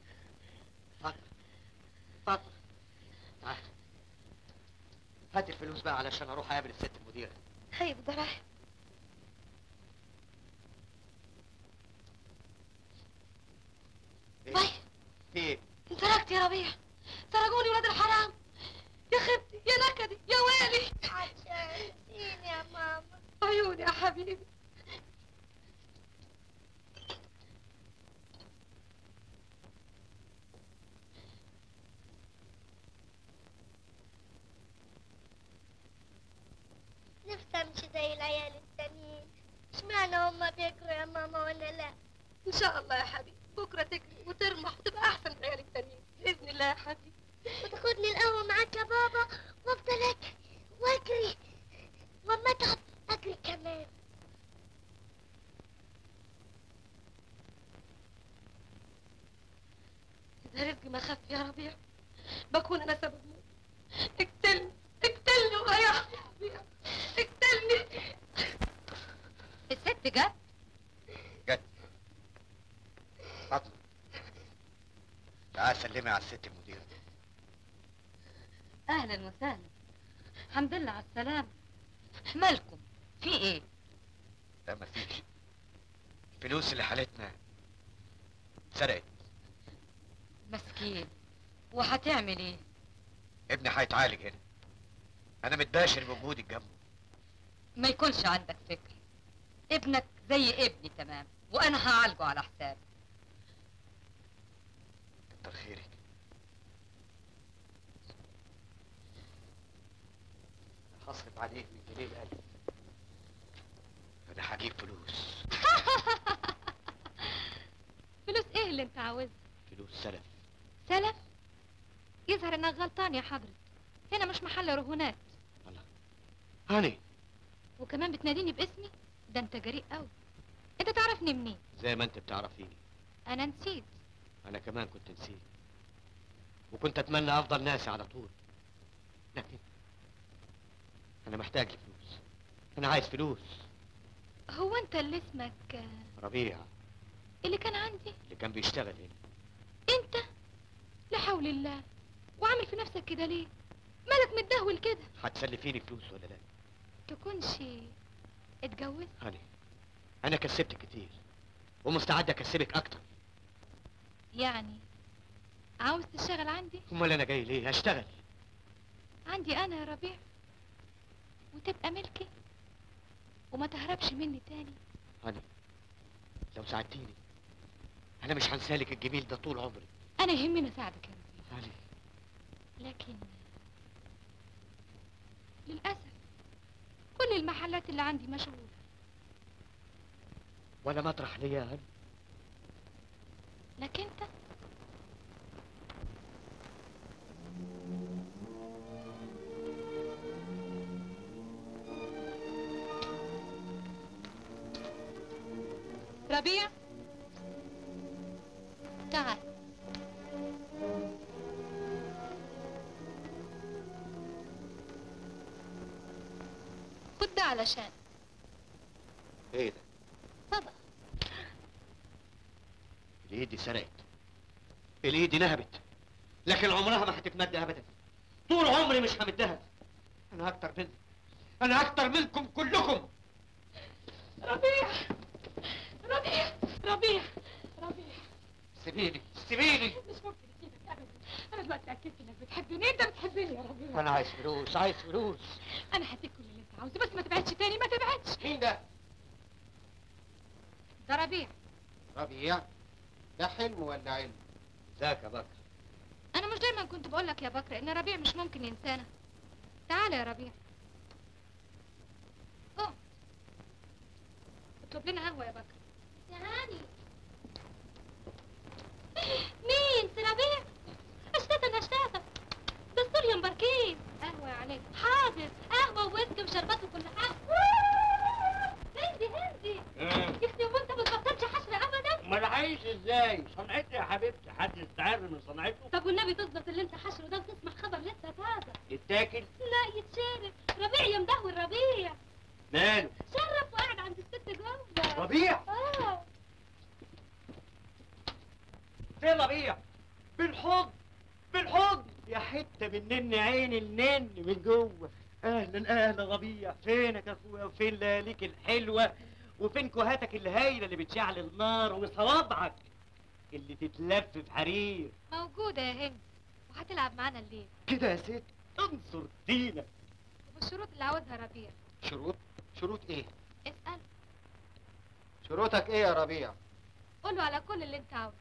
فاطمة تعال هات الفلوس بقى علشان اروح اقابل الست المديرة هي بدراهم ايه باي في ايه انسرقت يا ربيع سرقوني ولاد الحرام يا خبتي يا نكدي يا ويلي عشان يا ماما عيوني يا حبيبي نفسي امشي زي العيال التانيين اشمعنى هما بيجروا يا ماما وانا لا ان شاء الله يا حبيبي بكره تجري وترمح وتبقى احسن من عيال التانيين باذن الله يا حبيبي وتاخدني القهوة معاك يا بابا وافضل اجري واجري واما اتعب اجري كمان إذا رزقي ما خف يا ربيع بكون انا سبب موت اقتلني اقتلني وغيرني يا ربيع اقتلني الست جت جت فاطمة تعال سلمي على الست المديرة اهلا وسهلا الحمد لله على السلامة مالكم في ايه لا مفيش الفلوس اللي حالتنا اتسرقت مسكين وهتعمل ايه ابني هيتعالج هنا انا متباشر بوجودك جنبه ما يكونش عندك فكر ابنك زي ابني تمام وانا هعالجه على حسابي كتر خيرك هصرف عليك من جنيه الألف انا هجيب فلوس فلوس ايه اللي انت عاوزها فلوس سلف سلف يظهر انك غلطان يا حضرة هنا مش محل رهونات هاني وكمان بتناديني باسمي ده انت جريء قوي انت تعرفني منين زي ما انت بتعرفيني انا نسيت انا كمان كنت نسيت وكنت اتمنى افضل ناسي على طول لكن انا محتاج لفلوس انا عايز فلوس هو انت اللي اسمك آه، ربيع اللي كان عندي اللي كان بيشتغل هنا انت لا حول الله وعامل في نفسك كده ليه مالك متدهول كده هتسلفيني فلوس ولا لا تكونش اتجوزت هاني انا كسبت كتير ومستعد اكسبك اكتر يعني عاوز تشتغل عندي امال انا جاي ليه هشتغل عندي انا يا ربيع وتبقى ملكي وما تهربش مني تاني هاني لو ساعدتيني انا مش هنسالك الجميل ده طول عمري انا يهمني اساعدك يا ربيع هاني لكن للاسف كل المحلات اللي عندي مشغوله ولا مطرح ليا يا هاني لكن انت ربيع تعال خد ده علشان ايه ده؟ طبعا الايد دي سرقت الايد دي نهبت لكن عمرها ما هتتمد ابدا طول عمري مش همدها انا اكتر من انا اكتر منكم كلكم ربيع ربيع ربيع ربيع سيبيني سيبيني مش ممكن اسيبك ابدا انا دلوقتي اتاكدت انك بتحبني انت بتحبني يا ربيع انا عايز فلوس عايز فلوس انا هديك كل اللي انت عاوزه بس ما تبعدش تاني ما تبعدش مين ده؟ ده ربيع ربيع ده حلم ولا علم؟ ذاك يا بكر انا مش دايما كنت بقول لك يا بكر ان ربيع مش ممكن ينسانا تعال يا ربيع اه اطلب لنا قهوه يا بكر يا هاني مين سي ربيع اشتاتا اشتاتا دستور يا مباركين قهوه يا علي حاضر قهوه وويسكي وشربات وكل حاجه هندي هندي يا اختي هو انت ما بتبطلش حشر ابدا امال عايش ازاي صنعتي يا حبيبتي حد يستعر من صنعته طب والنبي تظبط اللي انت حشره ده وتسمع خبر لسه تازه يتاكل لا يتشرب ربيع يا مدهور ربيع ماله شرف وقاعد عند الست جوه ربيع؟ اه فين ربيع بالحضن بالحضن يا حته من نن عين النن من جوه اهلا اهلا ربيع فينك يا اخويا وفين لياليك الحلوه وفين كهاتك الهايله اللي بتشعل النار وصوابعك اللي تتلف في حرير موجوده يا هند وهتلعب معانا الليل كده يا ست انصر دينك وبالشروط اللي عاوزها ربيع شروط؟ شروط ايه؟ اسال شروطك ايه يا ربيع؟ قول له على كل اللي انت عاوزه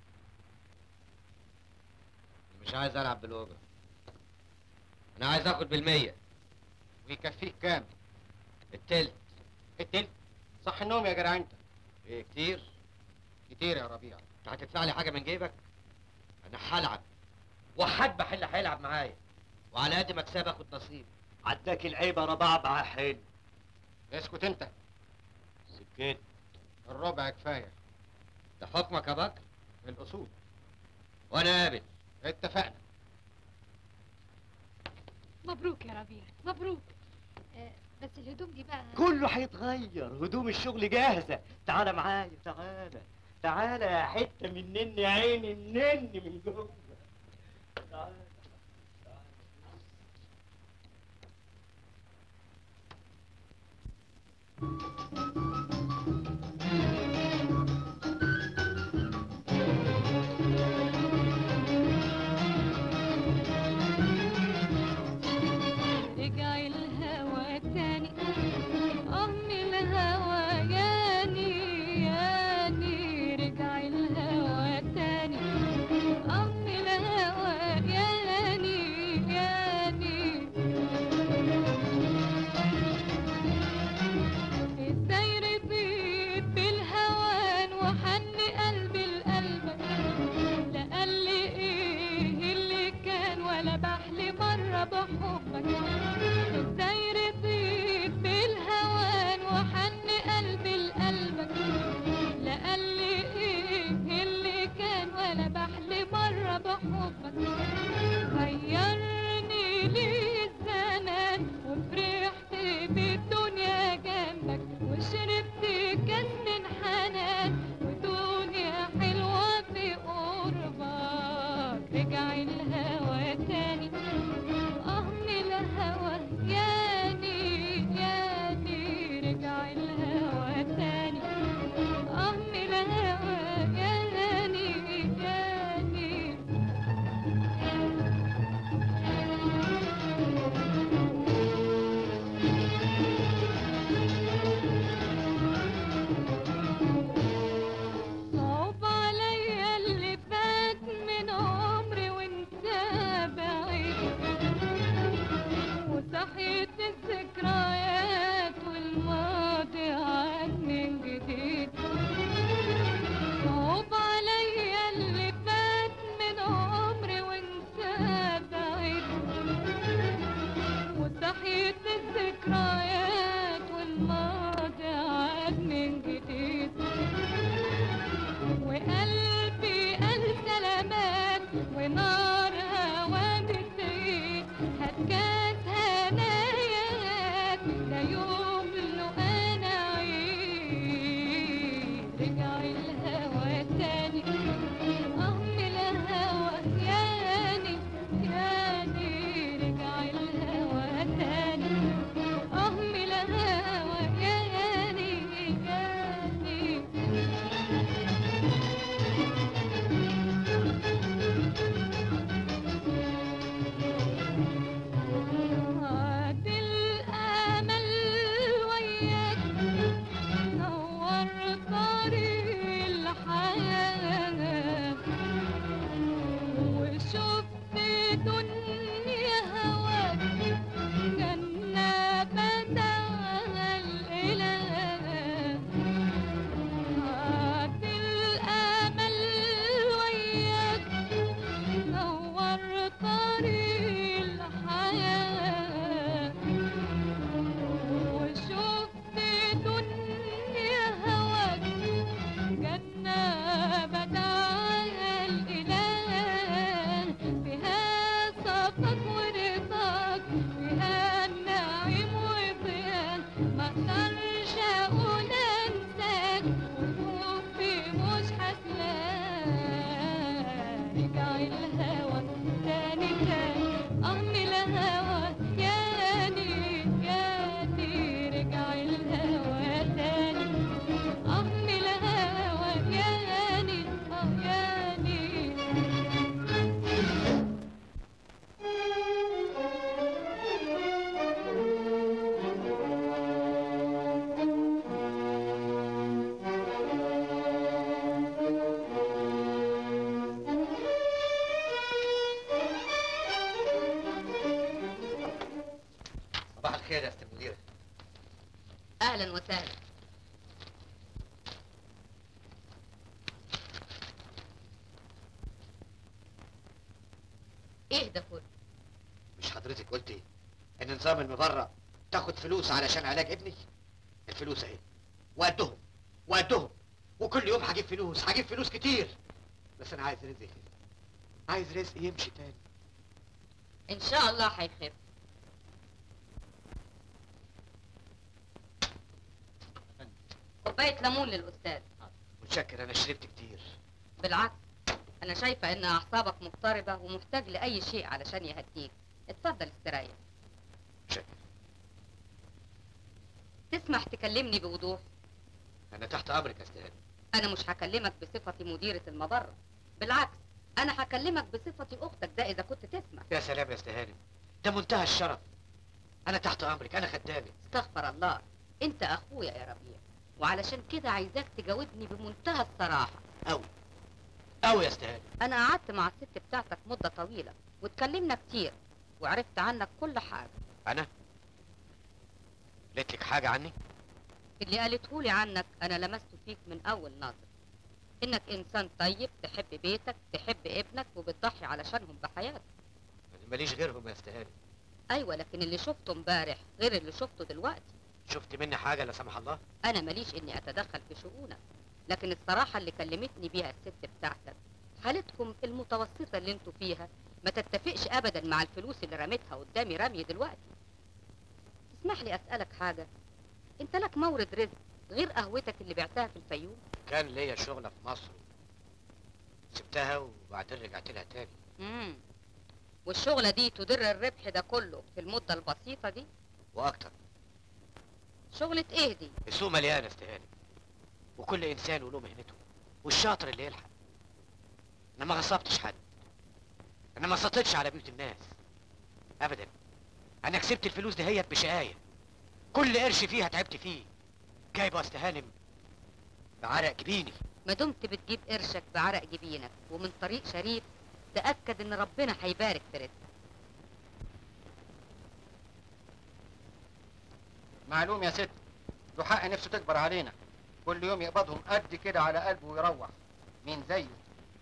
مش عايز العب بالاجره انا عايز اخد بالمية ويكفيك كام؟ التلت التلت؟ صح النوم يا جدع انت ايه كتير كتير يا ربيع انت هتدفع لي حاجه من جيبك انا هلعب وهدبح اللي هيلعب معايا وعلى قد مكسب اخد نصيب عداك العيب يا ربعبع حلو اسكت انت سكت الربع كفايه ده حكمك يا بكر الاصول وانا قابل اتفقنا مبروك يا ربيع مبروك آه بس الهدوم دي بقى كله هيتغير هدوم الشغل جاهزه تعالى معايا تعالى تعالى يا حته من نن عين النن من جوه تعالى رجع الهوى تاني أم الهوى ياني ياني رجع الهوى تاني أم الهوى ياني ياني ازاي رضيت بالهوان وحن قلبي لقلبك لا قال لي ايه اللي كان ولا بحلي مرة بحبك ازاي رضيت بالهوان وحن قلبي لقلبك لا قال لي ايه اللي كان ولا بحلي مرة بحبك غيرني ليه الزمان وفرحت بالدنيا جنبك وشربت كاس من حنان ودنيا حلوة في قربك رجع الهوى تاني اه من الهوى يا نار هوامك هات كاس هناياك لا يوم له انا عيد رجع الهوى تاني أم الهوى ياني ياني رجع الهوى تاني أم الهوى ياني ياني عاد الأمل وياك نور طريق الحياة وشفت دنيا هواك جنة بدل الإله عاد الأمل وياك نور طريق الحياة وشفت دنيا هواك جنة بدل الإله فيها صفك ورضاك فيها النعيم وضياك ما اقدرش اقول انساك وحبي مش حسلاك رجع الهوى تاني تاني أم الهوى ياني ياني رجع الهوى تاني أم الهوى ياني آه ياني صباح الخير يا استاذ مدير اهلا وسهلا ايه ده كله مش حضرتك قلتي ان نظام المبرة تاخد فلوس علشان علاج ابني الفلوس اهي وقدهم وقدهم وكل يوم هجيب فلوس هجيب فلوس كتير بس انا عايز رزق عايز رزق يمشي تاني ان شاء الله هيخف كوبايه ليمون للاستاذ متشكر انا شربت كتير بالعكس انا شايفه ان اعصابك مضطربه ومحتاج لاي شيء علشان يهديك اتفضل استريح شكرا تسمح تكلمني بوضوح انا تحت امرك يا استاذ هاني. انا مش هكلمك بصفتي مديره المبره بالعكس انا هكلمك بصفتي اختك ده اذا كنت تسمع يا سلام يا استاذ هانم ده منتهى الشرف انا تحت امرك انا خدامك استغفر الله انت اخويا يا ربيع وعلشان كده عايزاك تجاوبني بمنتهى الصراحه أوي أوي يا استاذ هانم. انا قعدت مع الست بتاعتك مده طويله واتكلمنا كتير وعرفت عنك كل حاجه انا قلت لك حاجه عني اللي قالته لي عنك انا لمسته فيك من اول نظر انك انسان طيب تحب بيتك تحب ابنك وبتضحي علشانهم بحياتك أنا ماليش غيرهم يا استاذ هانم. ايوه لكن اللي شفته امبارح غير اللي شفته دلوقتي شفت مني حاجه لا سمح الله انا ماليش اني اتدخل في شؤونك لكن الصراحه اللي كلمتني بيها الست بتاعتك حالتكم المتوسطه اللي انتوا فيها ما تتفقش ابدا مع الفلوس اللي رميتها قدامي رمي دلوقتي تسمح لي اسالك حاجه انت لك مورد رزق غير قهوتك اللي بعتها في الفيوم كان ليا شغله في مصر سبتها وبعدين رجعت لها تاني امم والشغله دي تدر الربح ده كله في المده البسيطه دي واكتر شغله ايه دي السوق مليان يا استاذ هانم. وكل انسان وله مهنته والشاطر اللي يلحق انا ما غصبتش حد انا ما سطتش على بيوت الناس ابدا انا كسبت الفلوس دهيت بشقايه كل قرش فيها تعبت فيه جايبه يا استاذ هانم بعرق جبيني ما دمت بتجيب قرشك بعرق جبينك ومن طريق شريف تاكد ان ربنا هيبارك في رزقك معلوم يا ست له حق نفسه تكبر علينا كل يوم يقبضهم قد كده على قلبه ويروح مين زيه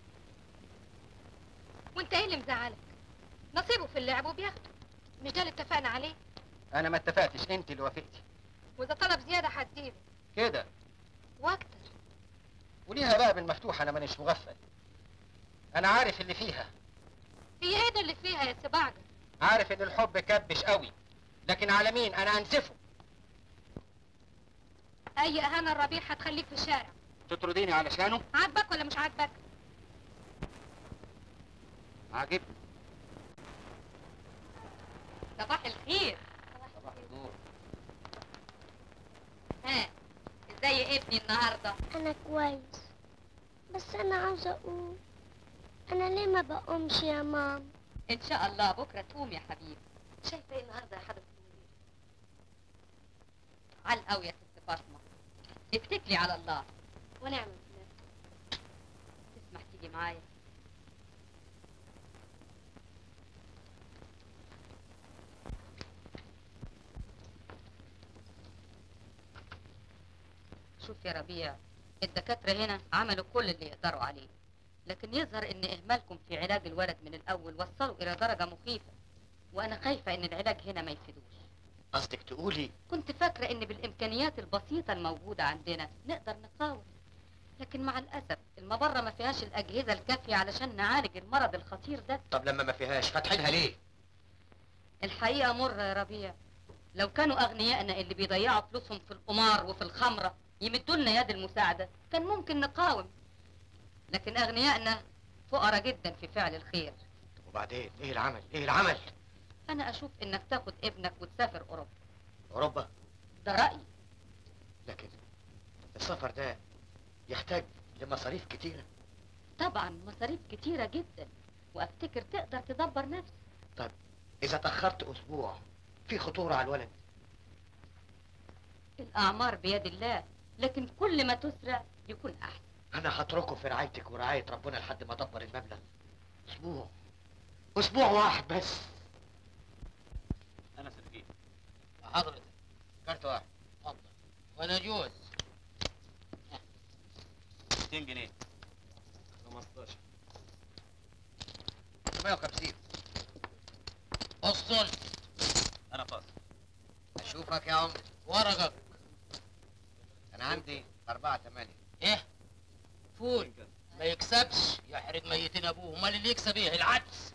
وانت ايه اللي مزعلك نصيبه في اللعب وبياخده مش ده اللي اتفقنا عليه انا ما اتفقتش انت اللي وافقتي واذا طلب زياده هديله كده واكتر وليها بقى بالمفتوح انا مانيش مغفل انا عارف اللي فيها في ايه اللي فيها يا سباعجة عارف ان الحب كبش قوي لكن على مين انا انسفه اي اهانة الربيع هتخليك في الشارع تطرديني علشانه عاجبك ولا مش عاجبك عاجبني صباح الخير صباح النور ها ازاي ابني النهارده انا كويس بس انا عاوزه اقوم انا ليه ما بقومش يا مام ان شاء الله بكره تقوم يا حبيبي شايفه ايه النهارده يا حضره المدير على قوي يا ست فاطمه اتكلي على الله ونعم بالله تسمح تيجي معايا شوف يا ربيع الدكاترة هنا عملوا كل اللي يقدروا عليه لكن يظهر ان اهمالكم في علاج الولد من الاول وصلوا الى درجة مخيفة وانا خايفة ان العلاج هنا ما يفيدوش قصدك تقولي كنت فاكرة ان بالامكانيات البسيطة الموجودة عندنا نقدر نقاوم لكن مع الاسف المبرة ما فيهاش الاجهزة الكافية علشان نعالج المرض الخطير ده طب لما ما فيهاش فاتحينها ليه الحقيقة مرة يا ربيع لو كانوا أغنيائنا اللي بيضيعوا فلوسهم في القمار وفي الخمرة يمدوا لنا يد المساعدة كان ممكن نقاوم لكن أغنيائنا فقراء جدا في فعل الخير وبعدين ايه العمل ايه العمل أنا أشوف إنك تاخد ابنك وتسافر أوروبا اوروبا ده رأيي لكن السفر ده يحتاج لمصاريف كتيرة طبعا مصاريف كتيرة جدا وأفتكر تقدر تدبر نفسك طب اذا تأخرت اسبوع في خطورة على الولد الأعمار بيد الله لكن كل ما تسرع يكون أحسن انا هتركه في رعايتك ورعاية ربنا لحد ما ادبر المبلغ اسبوع اسبوع واحد بس انا سرقين حضرتك كارت واحد اتفضل وانا جوز 200 جنيه 15 150 اصل انا فاصل اشوفك يا عمري ورقك انا عندي اربعة تمانية ايه فول ما يكسبش يحرق ميتين ابوه امال اللي يكسب ايه العدس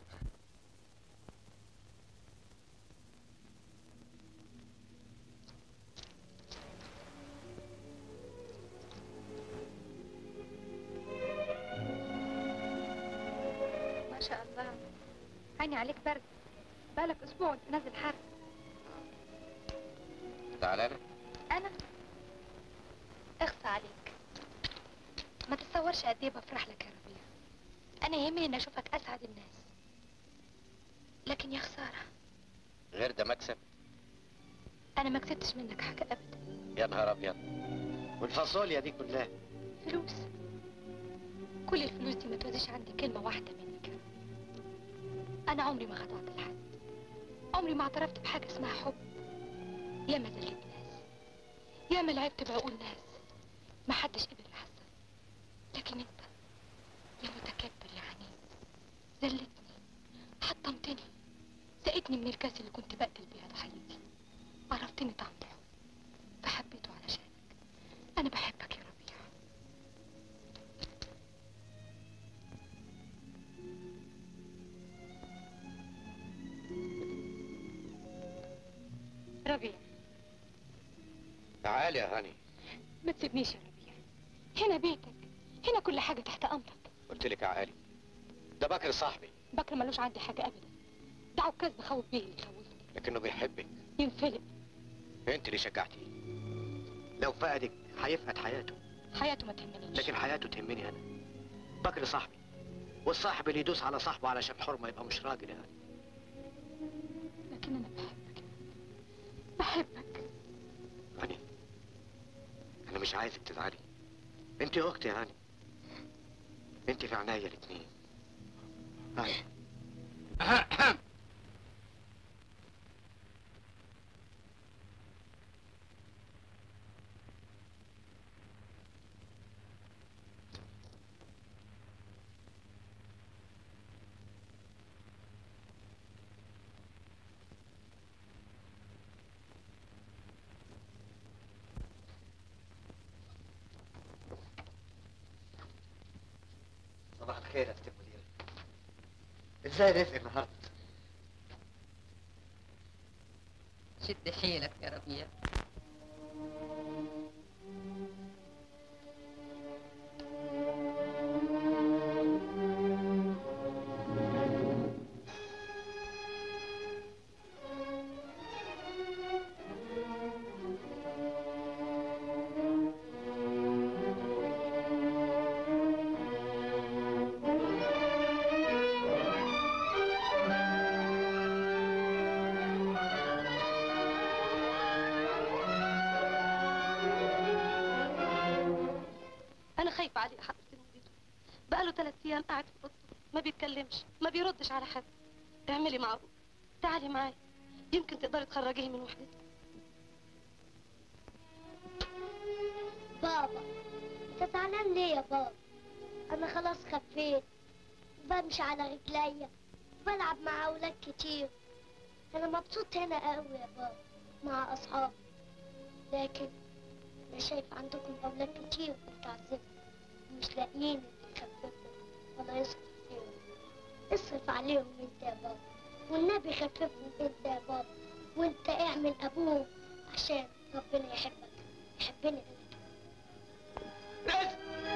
ما شاء الله عيني عليك برد بالك اسبوع وانت نازل حر تعالى لك انا اخصى عليك ما تتصورش قد ايه بفرح لك يا ربيع انا يهمني ان اشوفك اسعد الناس لكن يا خساره غير ده مكسب انا ما كسبتش منك حاجه ابدا يا نهار ابيض والفاصوليا دي كلها فلوس كل الفلوس دي ما توازيش عندي كلمه واحده منك انا عمري ما خضعت لحد عمري ما اعترفت بحاجه اسمها حب ياما ذلت ناس ياما لعبت بعقول ناس ما حدش قدر يحصل لكن انت يا متكبر يا عنيد ذلتني حطمتني سقتني من الكاس اللي كنت بقتل بيها ضحيتي عرفتني طعم الحب فحبيته علشانك انا بحبك يا ربيع ربيع تعالي يا هاني ما تسيبنيش يا ربيع هنا بيتك هنا كل حاجة تحت أمرك قلت لك عقالي ده بكر صاحبي بكر ملوش عندي حاجة أبدا ده عكاز بخوف بيه اللي يخوفني لكنه بيحبك ينفلق انت اللي شجعتيه لو فقدك هيفقد حياته حياته ما تهمنيش لكن حياته تهمني انا بكر صاحبي والصاحب اللي يدوس على صاحبه علشان حرمه يبقى مش راجل يعني لكن أنا بحبك بحبك هاني انا مش عايزك تزعلي انت اختي يا هاني انت في عناية الاتنين هاني صباح الخير يا ست مدير ازاي رزق النهارده شد حيلك يا ربيع انا خايفه عليه يا حضره المدير بقاله ثلاث ايام قاعد في اوضته ما بيتكلمش ما بيردش على حد اعملي معروف تعالي معايا يمكن تقدري تخرجيه من وحدته بابا انت زعلان ليه يا بابا انا خلاص خفيت بمشي على رجليا بلعب مع اولاد كتير انا مبسوط هنا قوي يا بابا مع اصحابي لكن انا شايف عندكم اولاد كتير متعذبة ومش لاقيين اللي يخففهم ولا يصرف عليهم اصرف عليهم انت يا بابا والنبي خففهم انت يا بابا وانت اعمل ابوهم عشان ربنا يحبك يحبني انا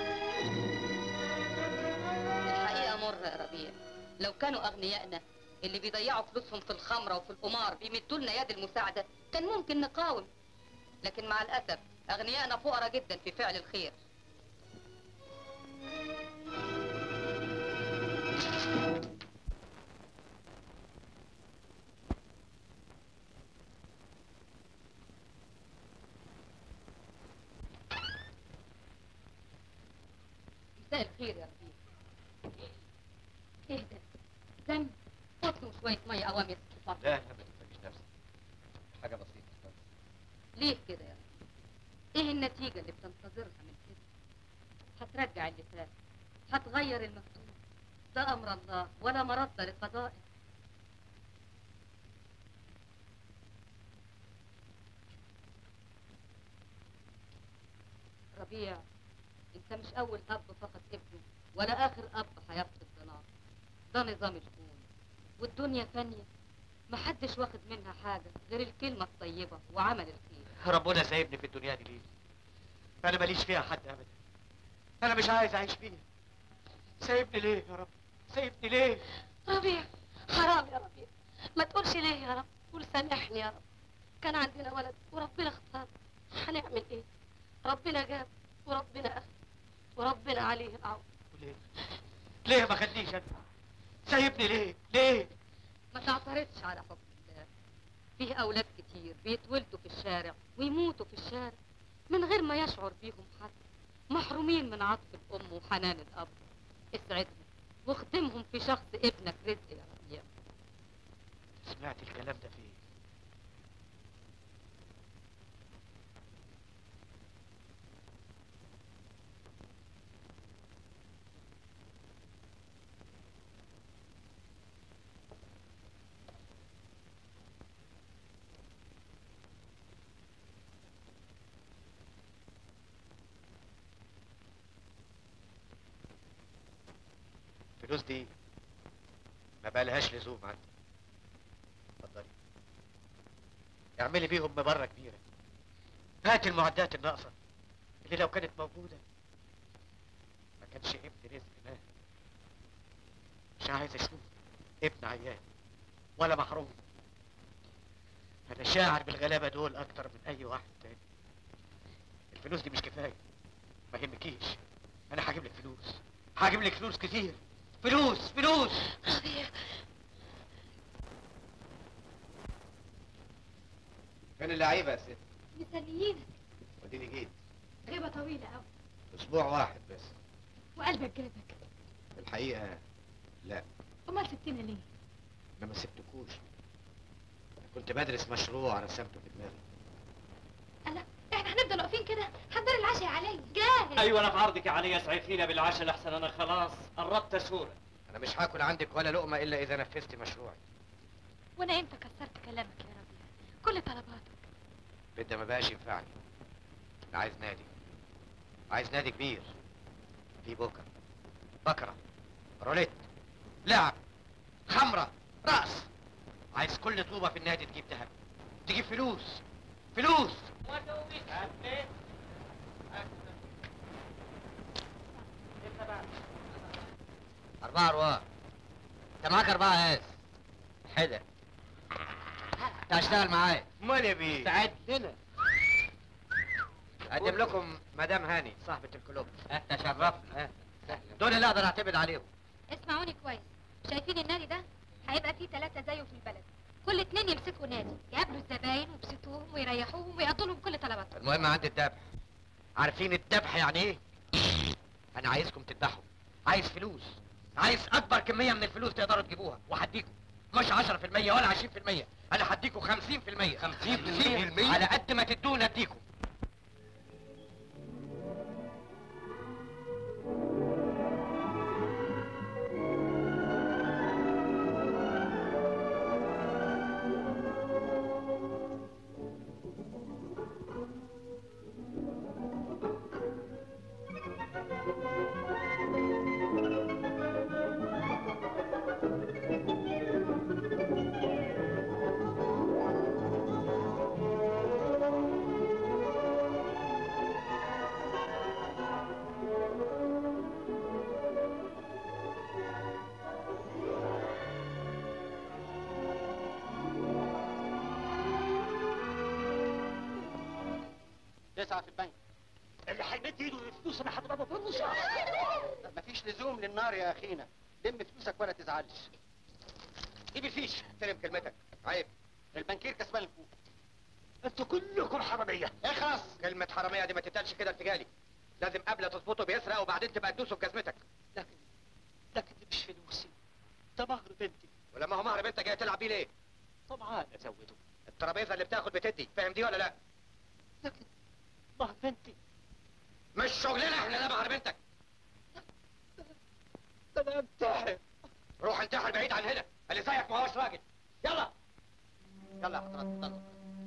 الحقيقة مرة يا ربيع لو كانوا أغنيائنا اللي بيضيعوا فلوسهم في الخمرة وفي القمار بيمدوا لنا يد المساعدة كان ممكن نقاوم لكن مع الأسف أغنيائنا فقراء جدا في فعل الخير مساء الخير يا ربيع اهدى دم اطلب شوية مية أوام يا ست فاطمة لا لا ما تفهمش نفسك حاجه بسيطه بس ليه كده يا ربيع ايه النتيجة اللي بتنتظرها من كده هترجع اللي فات هتغير المكتوب ده أمر الله ولا مرد لقضائه ربيع انت مش اول اب فقد ابنه ولا اخر اب هيفقد ضناه ده نظام الكون والدنيا فانيه محدش واخد منها حاجه غير الكلمه الطيبه وعمل الخير ربنا سايبني في الدنيا دي ليه انا ماليش فيها حد ابدا انا مش عايز اعيش فيها سايبني ليه يا رب سايبني ليه ربيع حرام يا ربيع ما تقولش ليه يا رب قول سامحني يا رب كان عندنا ولد وربنا اختار هنعمل ايه ربنا جاب وربنا اخذ وربنا عليه العون ليه ليه ما خدنيش انا سايبني ليه ليه ما تعترضش على حكم الله فيه اولاد كتير بيتولدوا في الشارع ويموتوا في الشارع من غير ما يشعر بيهم حد محرومين من عطف الام وحنان الاب اسعدهم واخدمهم في شخص ابنك رزق يا ربيع سمعت الكلام ده فين الفلوس دي ما بقالهاش لزوم عندي اتفضلي اعملي بيهم مبرة كبيرة هات المعدات الناقصة اللي لو كانت موجودة ما كانش ابن رزق مات مش عايز اشوف ابن عيان ولا محروم انا شاعر بالغلابة دول اكتر من اي واحد تاني الفلوس دي مش كفاية ما يهمكيش انا هجيب لك فلوس هجيب لك فلوس كتير فلوس فلوس فين اللعيبه يا ست مستنيينك وديني جيت غيبة طويلة أوي اسبوع واحد بس وقلبك جابك في الحقيقه لا أمال سبتنا ليه؟ انا ما سبتكوش أنا كنت بدرس مشروع رسمته في دماغي أنا إحنا هنفضل واقفين كده حضر العشاء عليا جاهز ايوه انا في عرضك يا علي اسعفينا بالعشاء لحسن انا خلاص قربت اشورك انا مش هاكل عندك ولا لقمه الا اذا نفذت مشروعي وأنا إمتى كسرت كلامك يا ربيع كل طلباتك بدي ما بقاش ينفعني انا عايز نادي عايز نادي كبير في بكره بكره روليت لعب خمره راس عايز كل طوبه في النادي تجيب ذهب تجيب فلوس فلوس أربعة أرواح أنت معاك أربعة هاز حلو أنت هشتغل معايا امال يا بيه تعد هنا أقدم لكم مدام هاني صاحبة الكلوب ها تشرفنا ها دول اللي أقدر أعتمد عليهم اسمعوني كويس شايفين النادي ده هيبقى فيه ثلاثة زيه في البلد كل اتنين يمسكوا نادي يقابلوا الزباين ويبسطوهم ويريحوهم ويقضوا لهم كل طلباتهم المهم عندي الذبح عارفين الذبح يعني ايه؟ انا عايزكم تذبحوا عايز فلوس عايز اكبر كميه من الفلوس تقدروا تجيبوها وهديكم مش 10% ولا 20% انا هديكم 50% 50% على قد ما تدونا اديكم تسعة في البنك اللي هيمد ايده للفلوس انا هضربه في النص مفيش لزوم للنار يا اخينا لم فلوسك ولا تزعلش جيب الفيش احترم كلمتك عيب البنكير كسبان الفوق انتوا كلكم حراميه اخلص كلمة حرامية دي ما تتقالش كده ارتجالي لازم قبل تظبطه بيسرق وبعدين تبقى تدوسه بجزمتك لكن لكن دي مش فلوسي ده مهر بنتي ولما هو مهر بنتك جاي تلعب بيه ليه؟ طبعا ازوده الترابيزة اللي بتاخد بتدي فاهم دي ولا لا؟ مهر بنتي مش شغلنا احنا ده مهر بنتك ده انا انتحر روح انتحر بعيد عن هنا اللي زيك ما هوش راجل يلا يلا يا حضرات اتفضلوا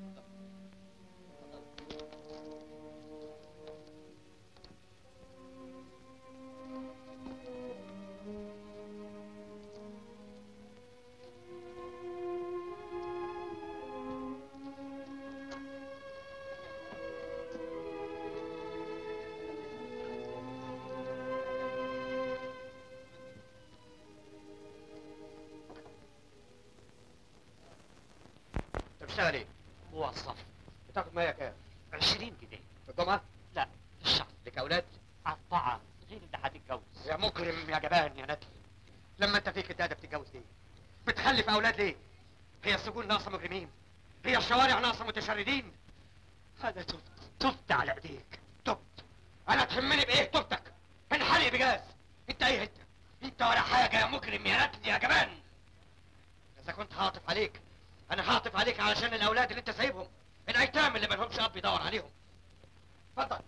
انت بتشتغل ايه؟ موظف بتاخد مية كام؟ 20 جنيه في الجمعة؟ لا في الشهر لك اولاد؟ أربعة غير اللي هتتجوز يا مكرم يا جبان يا ندل لما انت فيك الادب تتجوز ليه؟ بتخلف اولاد ليه؟ هي السجون ناقصه مجرمين؟ هي الشوارع ناقصه متشردين؟ أنا تبت تبت على إيديك تبت انا تهمني بايه توبتك؟ انحرق بجاز انت ايه انت؟ انت ولا حاجه يا مجرم يا ندل يا جبان اذا كنت هعطف عليك انا هعطف عليك علشان الاولاد اللي انت سايبهم الايتام اللي مالهمش اب يدور عليهم اتفضل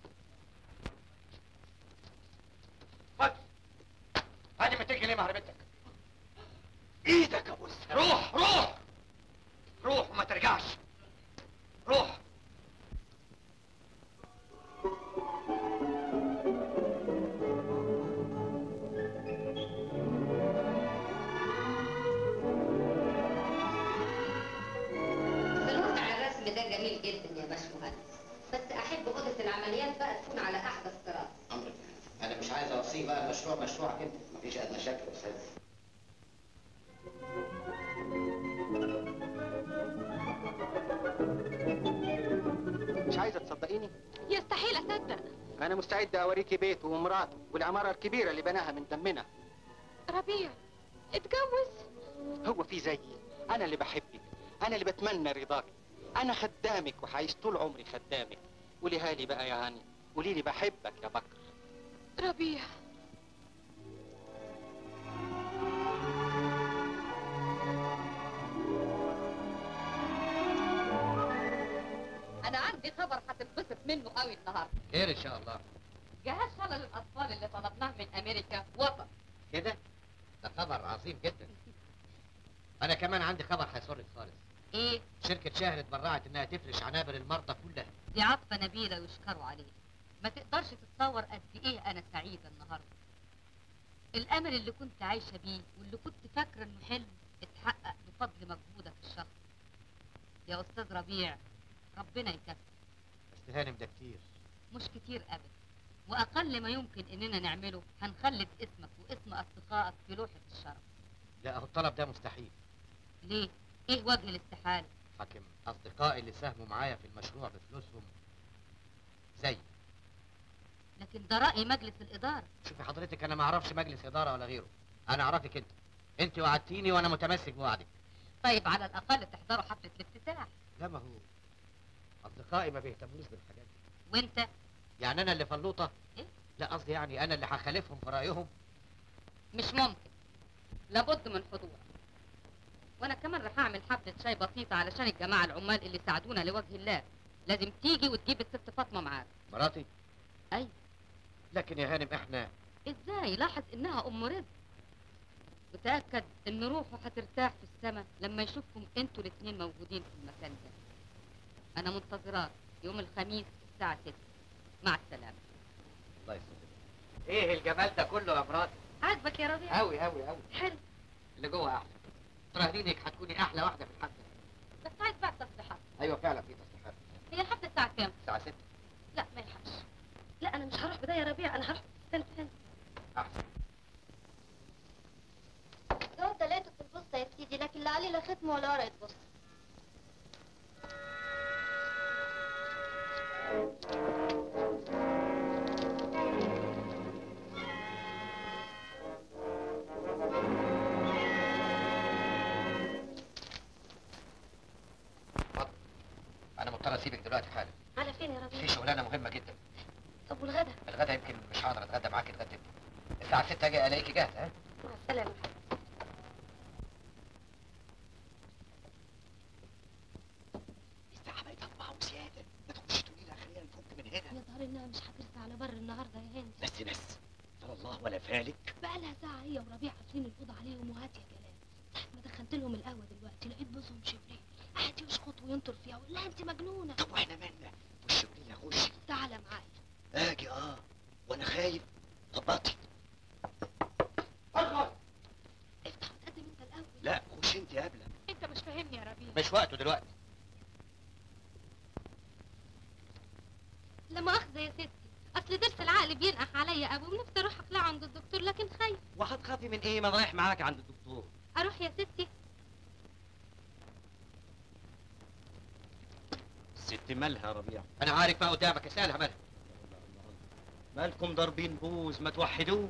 اتفضل هادي 200 جنيه مهر بنتك ايدك يا ابو روح روح روح وما ترجعش روح الواقع الرسم ده جميل جدا يا باشمهندس بس احب اوضه العمليات بقى تكون على احدث طراز امرك انا مش عايز اوصيه بقى المشروع مشروعك انت مفيش ادنى شك يا استاذ مش عايزه تصدقيني يستحيل اصدق انا مستعد اوريكي بيته ومراته والعماره الكبيره اللي بناها من دمنا ربيع اتجوز هو في زيي انا اللي بحبك انا اللي بتمنى رضاك انا خدامك وهعيش طول عمري خدامك قوليها لي بقى يا هاني قولي لي بحبك يا بكر ربيع انا عندي خبر هتنبسط منه قوي النهارده خير ان شاء الله جهاز شلل الاطفال اللي طلبناه من امريكا وصل كده ده خبر عظيم جدا انا كمان عندي خبر هيسرك خالص ايه شركه شاهر اتبرعت انها تفرش عنابر المرضى كلها دي عطفه نبيله يشكروا عليه ما تقدرش تتصور قد ايه انا سعيده النهارده الامل اللي كنت عايشه بيه واللي كنت فاكره انه حلم اتحقق بفضل مجهودك الشخصي يا استاذ ربيع ربنا يكفي بس هانم ده كتير مش كتير ابدا واقل ما يمكن اننا نعمله هنخلد اسمك واسم اصدقائك في لوحه الشرف لا اهو الطلب ده مستحيل ليه ايه وجه الاستحاله حاكم اصدقائي اللي ساهموا معايا في المشروع بفلوسهم زي لكن ده راي مجلس الاداره شوفي حضرتك انا ما اعرفش مجلس اداره ولا غيره انا اعرفك انت انت وعدتيني وانا متمسك بوعدك طيب على الاقل تحضروا حفله الافتتاح لا ما هو اصدقائي ما بيهتموش بالحاجات دي وانت يعني انا اللي فلوطه إيه؟ لا قصدي يعني انا اللي هخالفهم في رايهم مش ممكن لابد من حضور وانا كمان راح اعمل حفله شاي بسيطه علشان الجماعه العمال اللي ساعدونا لوجه الله لازم تيجي وتجيب الست فاطمه معاك مراتي ايوه لكن يا هانم احنا ازاي لاحظ انها ام رزق وتاكد ان روحه هترتاح في السماء لما يشوفكم انتوا الاثنين موجودين في المكان ده انا منتظراك يوم الخميس الساعه 6 مع السلامه الله يسلمك ايه الجمال ده كله يا مراتي عاجبك يا ربيع قوي قوي قوي حلو اللي جوه احلى تراهنينك هتكوني احلى واحده في الحفله بس عايز بقى تصليحات ايوه فعلا في تصليحات هي الحفله الساعه كام الساعه 6 لا ما يلحقش لا انا مش هروح بدايه يا ربيع انا هروح استنى تاني احسن لو انت لقيته في البوسطه يا سيدي لكن لا عليه لا ختم ولا ورقه بوسطه انا مضطر اسيبك دلوقتي حالا على فين يا ربيع في شغلانه مهمه جدا طب والغدا الغدا يمكن مش هقدر اتغدى معاك اتغدى انت الساعه 6 اجي الاقيكي جاهزه ها مع السلامه الساعة بقت أربعة وزيادة ما تخش تقولي لها خلينا نفك من هنا يا ظهر انها مش هترسى على بر النهارده يا هند بس بس فلا الله ولا فالك بقى لها ساعه هي وربيع قافلين الاوضه عليهم وهات يا جلال ساعه ما دخلت لهم القهوه دلوقتي لقيت بوسهم شبري قاعد يشخط وينطر فيها ويقول لها انت مجنونه طب واحنا مالنا خش قولي لها خشي تعالى معايا اجي اه وانا خايف طبطي افتح وتقدم انت الاول لا خش انت قبلك انت مش فاهمني يا ربيع مش وقته دلوقتي لا مؤاخذه يا ستي اصل ضرس العقل بينقح عليا ابو ونفسي اروح اقلعه عند الدكتور لكن خايف وهتخافي من ايه ما أنا رايح معاك عند الدكتور اروح يا ستي الست مالها يا ربيع انا عارف بقى قدامك اسالها مالها مالكم ضاربين بوز ما توحدوه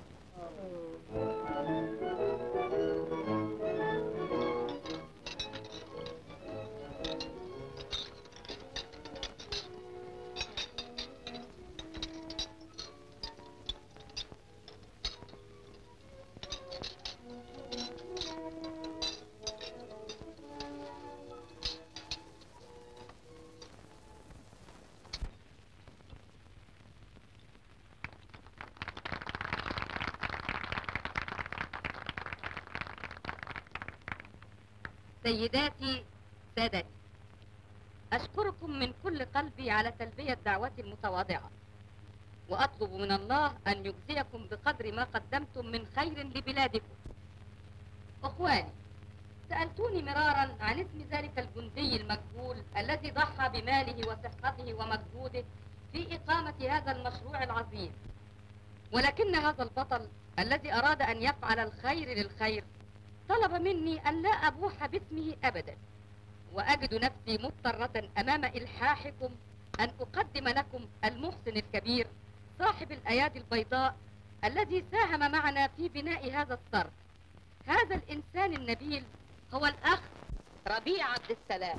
سيداتي سادتي أشكركم من كل قلبي على تلبية دعوتي المتواضعة وأطلب من الله أن يجزيكم بقدر ما قدمتم من خير لبلادكم أخواني سألتوني مرارا عن اسم ذلك الجندي المجهول الذي ضحى بماله وصحته ومجهوده في إقامة هذا المشروع العظيم ولكن هذا البطل الذي أراد أن يفعل الخير للخير طلب مني أن لا أبوح باسمه أبدا وأجد نفسي مضطرة أمام إلحاحكم أن أقدم لكم المحسن الكبير صاحب الأيادي البيضاء الذي ساهم معنا في بناء هذا الصرح هذا الإنسان النبيل هو الأخ ربيع عبد السلام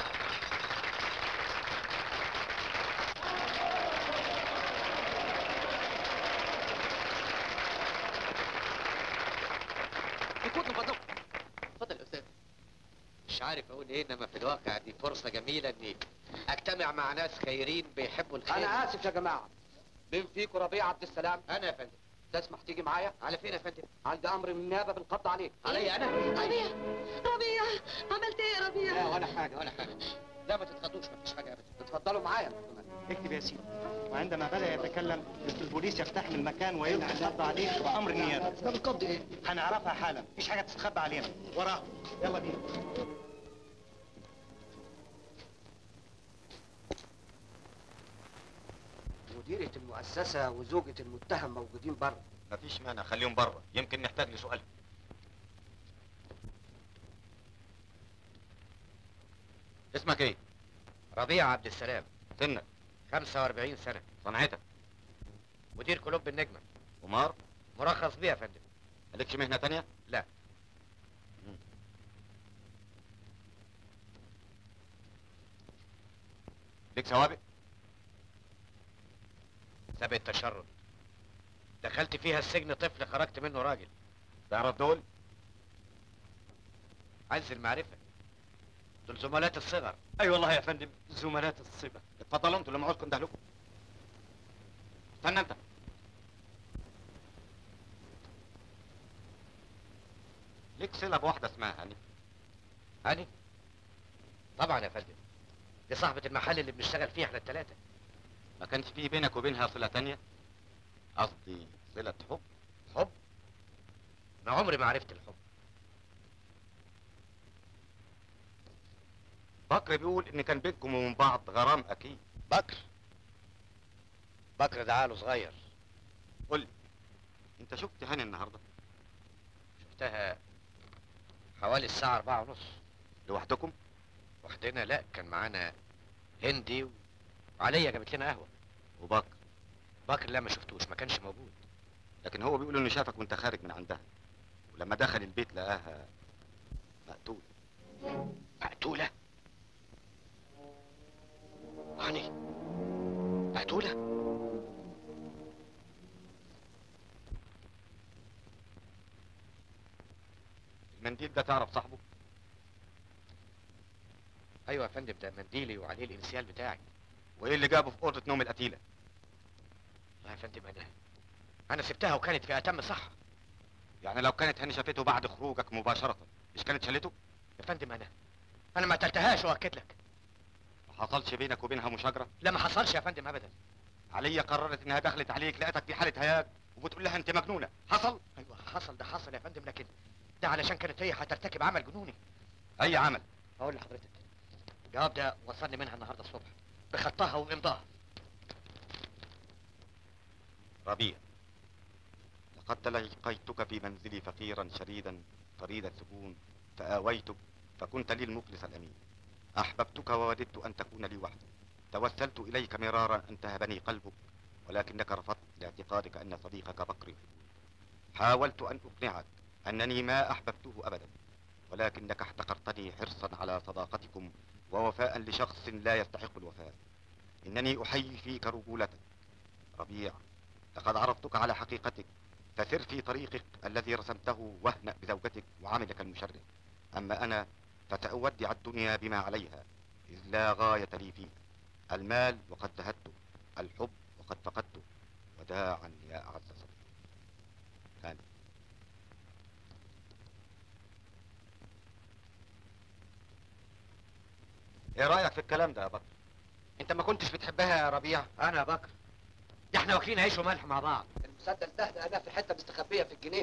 يفوت من فضلكم اتفضل يا استاذ مش عارف اقول ايه انما في الواقع دي فرصه جميله اني اجتمع مع ناس خيرين بيحبوا الخير انا اسف يا جماعه مين فيكم ربيع عبد السلام انا يا فندم تسمح تيجي معايا على فين يا فندم عند امر من النيابه بالقبض عليه عليا انا ربيع ربيع عملت ايه يا ربيع لا ولا حاجه ولا حاجه لا ما تتخضوش مفيش حاجه ابدا اتفضلوا معايا اكتب يا سيدي وعندما بدا يتكلم البوليس يقتحم المكان ويلقي القبض عليه بامر النيابه ده القبض ايه؟ هنعرفها حالا مفيش حاجه تستخبى علينا وراه يلا بينا مديرة المؤسسة وزوجة المتهم موجودين بره مفيش مانع خليهم بره يمكن نحتاج لسؤال اسمك ايه؟ ربيع عبد السلام سنك 45 سنة صنعتك مدير كلوب النجمة قمار مرخص بيه يا فندم مالكش مهنة تانية؟ لا ليك سوابق؟ سابق التشرد دخلت فيها السجن طفل خرجت منه راجل تعرف دول؟ عايز المعرفة دول زملات الصغر اي والله يا فندم زملات الصبا اتفضلوا انتوا لما عاوزكم اندهلكم استنى انت ليك صلة بواحدة اسمها هاني هاني طبعا يا فندم دي صاحبة المحل اللي بنشتغل فيه احنا التلاتة ما كانش في بينك وبينها صلة تانية؟ قصدي صلة حب حب انا عمري ما عرفت الحب بكر بيقول ان كان بينكم وبين بعض غرام اكيد بكر بكر ده عقله صغير قول لي انت شفت هاني النهارده شفتها حوالي الساعة أربعة ونص لوحدكم وحدنا لا كان معانا هندي وعليا جابت لنا قهوة وبكر بكر لا ما شفتوش ما كانش موجود لكن هو بيقول انه شافك وانت خارج من عندها ولما دخل البيت لقاها مقتول مقتولة هاني مقتولة المنديل ده تعرف صاحبه ايوه يا فندم ده منديلي وعليه الانسيال بتاعي وايه اللي جابه في اوضه نوم القتيله لا يا فندم انا انا سبتها وكانت في اتم صحة يعني لو كانت هاني شافته بعد خروجك مباشره مش كانت شالته يا فندم انا انا ما قتلتهاش واكد لك ما حصلش بينك وبينها مشاجره لا ما حصلش يا فندم ابدا عليا قررت انها دخلت عليك لقيتك في حاله هياج وبتقول لها انت مجنونه حصل ايوه حصل ده حصل يا فندم لكن ده علشان كانت هي هترتكب عمل جنوني اي عمل اقول لحضرتك الجواب ده وصلني منها النهارده الصبح بخطها وامضاها ربيع لقد تلقيتك في منزلي فقيرا شريدا فريد السكون فآويتك فكنت لي المخلص الأمين أحببتك ووددت أن تكون لي وحدي توسلت إليك مرارا أن تهبني قلبك ولكنك رفضت لاعتقادك أن صديقك بكر حاولت أن أقنعك أنني ما أحببته أبدا ولكنك احتقرتني حرصا على صداقتكم ووفاء لشخص لا يستحق الوفاء إنني أحيي فيك رجولتك ربيع لقد عرفتك على حقيقتك فسر في طريقك الذي رسمته واهنأ بزوجتك وعملك المشرف أما أنا فسأودع الدنيا بما عليها إذ لا غاية لي فيه المال وقد زهدته الحب وقد فقدته وداعا يا أعز صديق هاني ايه رأيك في الكلام ده يا بكر؟ انت ما كنتش بتحبها يا ربيع انا يا بكر ده احنا واكلين عيش وملح مع بعض المسدس ده ده انا في حته مستخبيه في الجنينه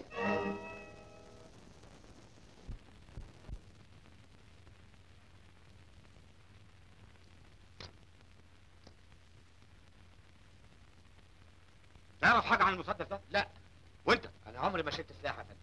تعرف حاجة عن المسدس ده؟ لا وانت؟ انا عمري ما شلت سلاح يا فندم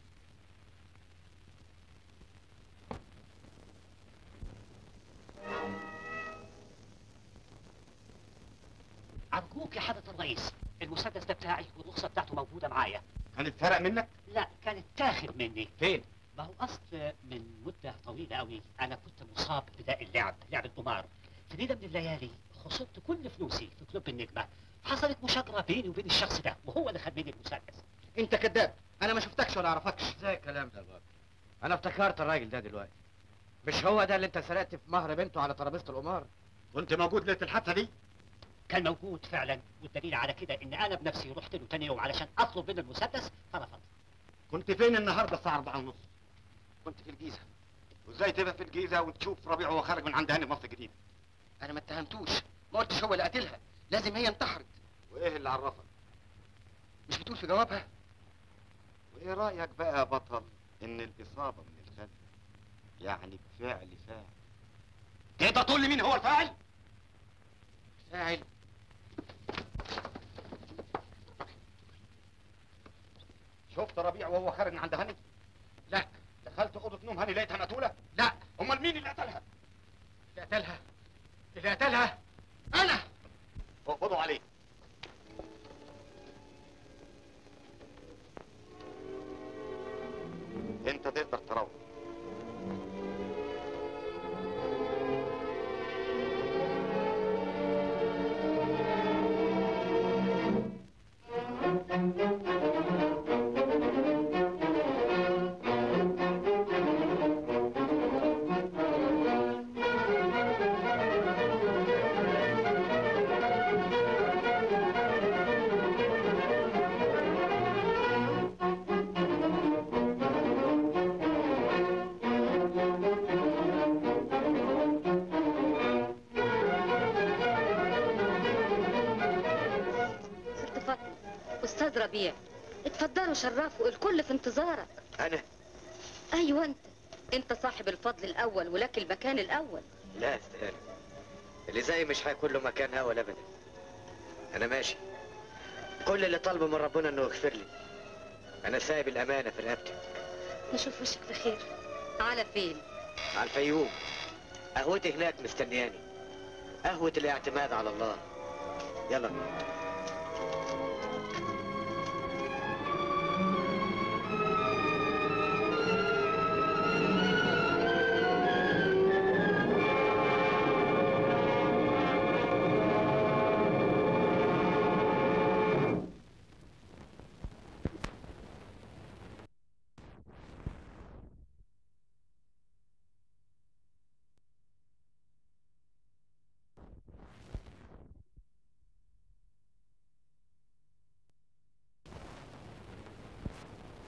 أرجوك يا حضرة الرئيس المسدس ده بتاعي والرخصة بتاعته موجودة معايا كان اتسرق منك؟ لا كان اتاخد مني فين؟ ما هو أصل من مدة طويلة أوي أنا كنت مصاب بداء اللعب لعب القمار في ليلة من الليالي خسرت كل فلوسي في كلوب النجمة حصلت مشاجرة بيني وبين الشخص ده وهو اللي خد مني المسدس انت كذاب انا ما شفتكش ولا اعرفكش ازاي الكلام ده يا بكر انا افتكرت الراجل ده دلوقتي مش هو ده اللي انت سرقت في مهر بنته على ترابيزه القمار كنت موجود ليله الحادثه دي كان موجود فعلا والدليل على كده ان انا بنفسي رحت له تاني يوم علشان اطلب منه المسدس فرفض كنت فين النهارده الساعه 4 ونص كنت في الجيزه وازاي تبقى في الجيزه وتشوف ربيع وهو خارج من عند هاني في مصر الجديده انا ما اتهمتوش ما قلتش هو اللي قتلها لازم هي انتحرت وايه اللي عرفك مش بتقول في جوابها وايه رايك بقى يا بطل ان الاصابه من الخلف يعني بفعل فاعل تقدر تقول لي مين هو الفاعل فاعل شفت ربيع وهو خارج من عند هاني لا دخلت اوضه نوم هاني لقيتها مقتوله لا امال مين اللي قتلها اللي قتلها اللي قتلها انا اقبضوا عليه انت تقدر تروح ست فاطمه استاذ ربيع اتفضلوا شرفوا الكل في انتظارك انا ايوه انت انت صاحب الفضل الاول ولك المكان الاول لا استهانة اللي زي مش هيكون له مكان اول ابدا انا ماشي كل اللي طالبه من ربنا انه يغفر لي انا سايب الامانه في رقبتي نشوف وشك بخير على فين على الفيوم قهوتي هناك مستنياني قهوة الاعتماد على الله يلا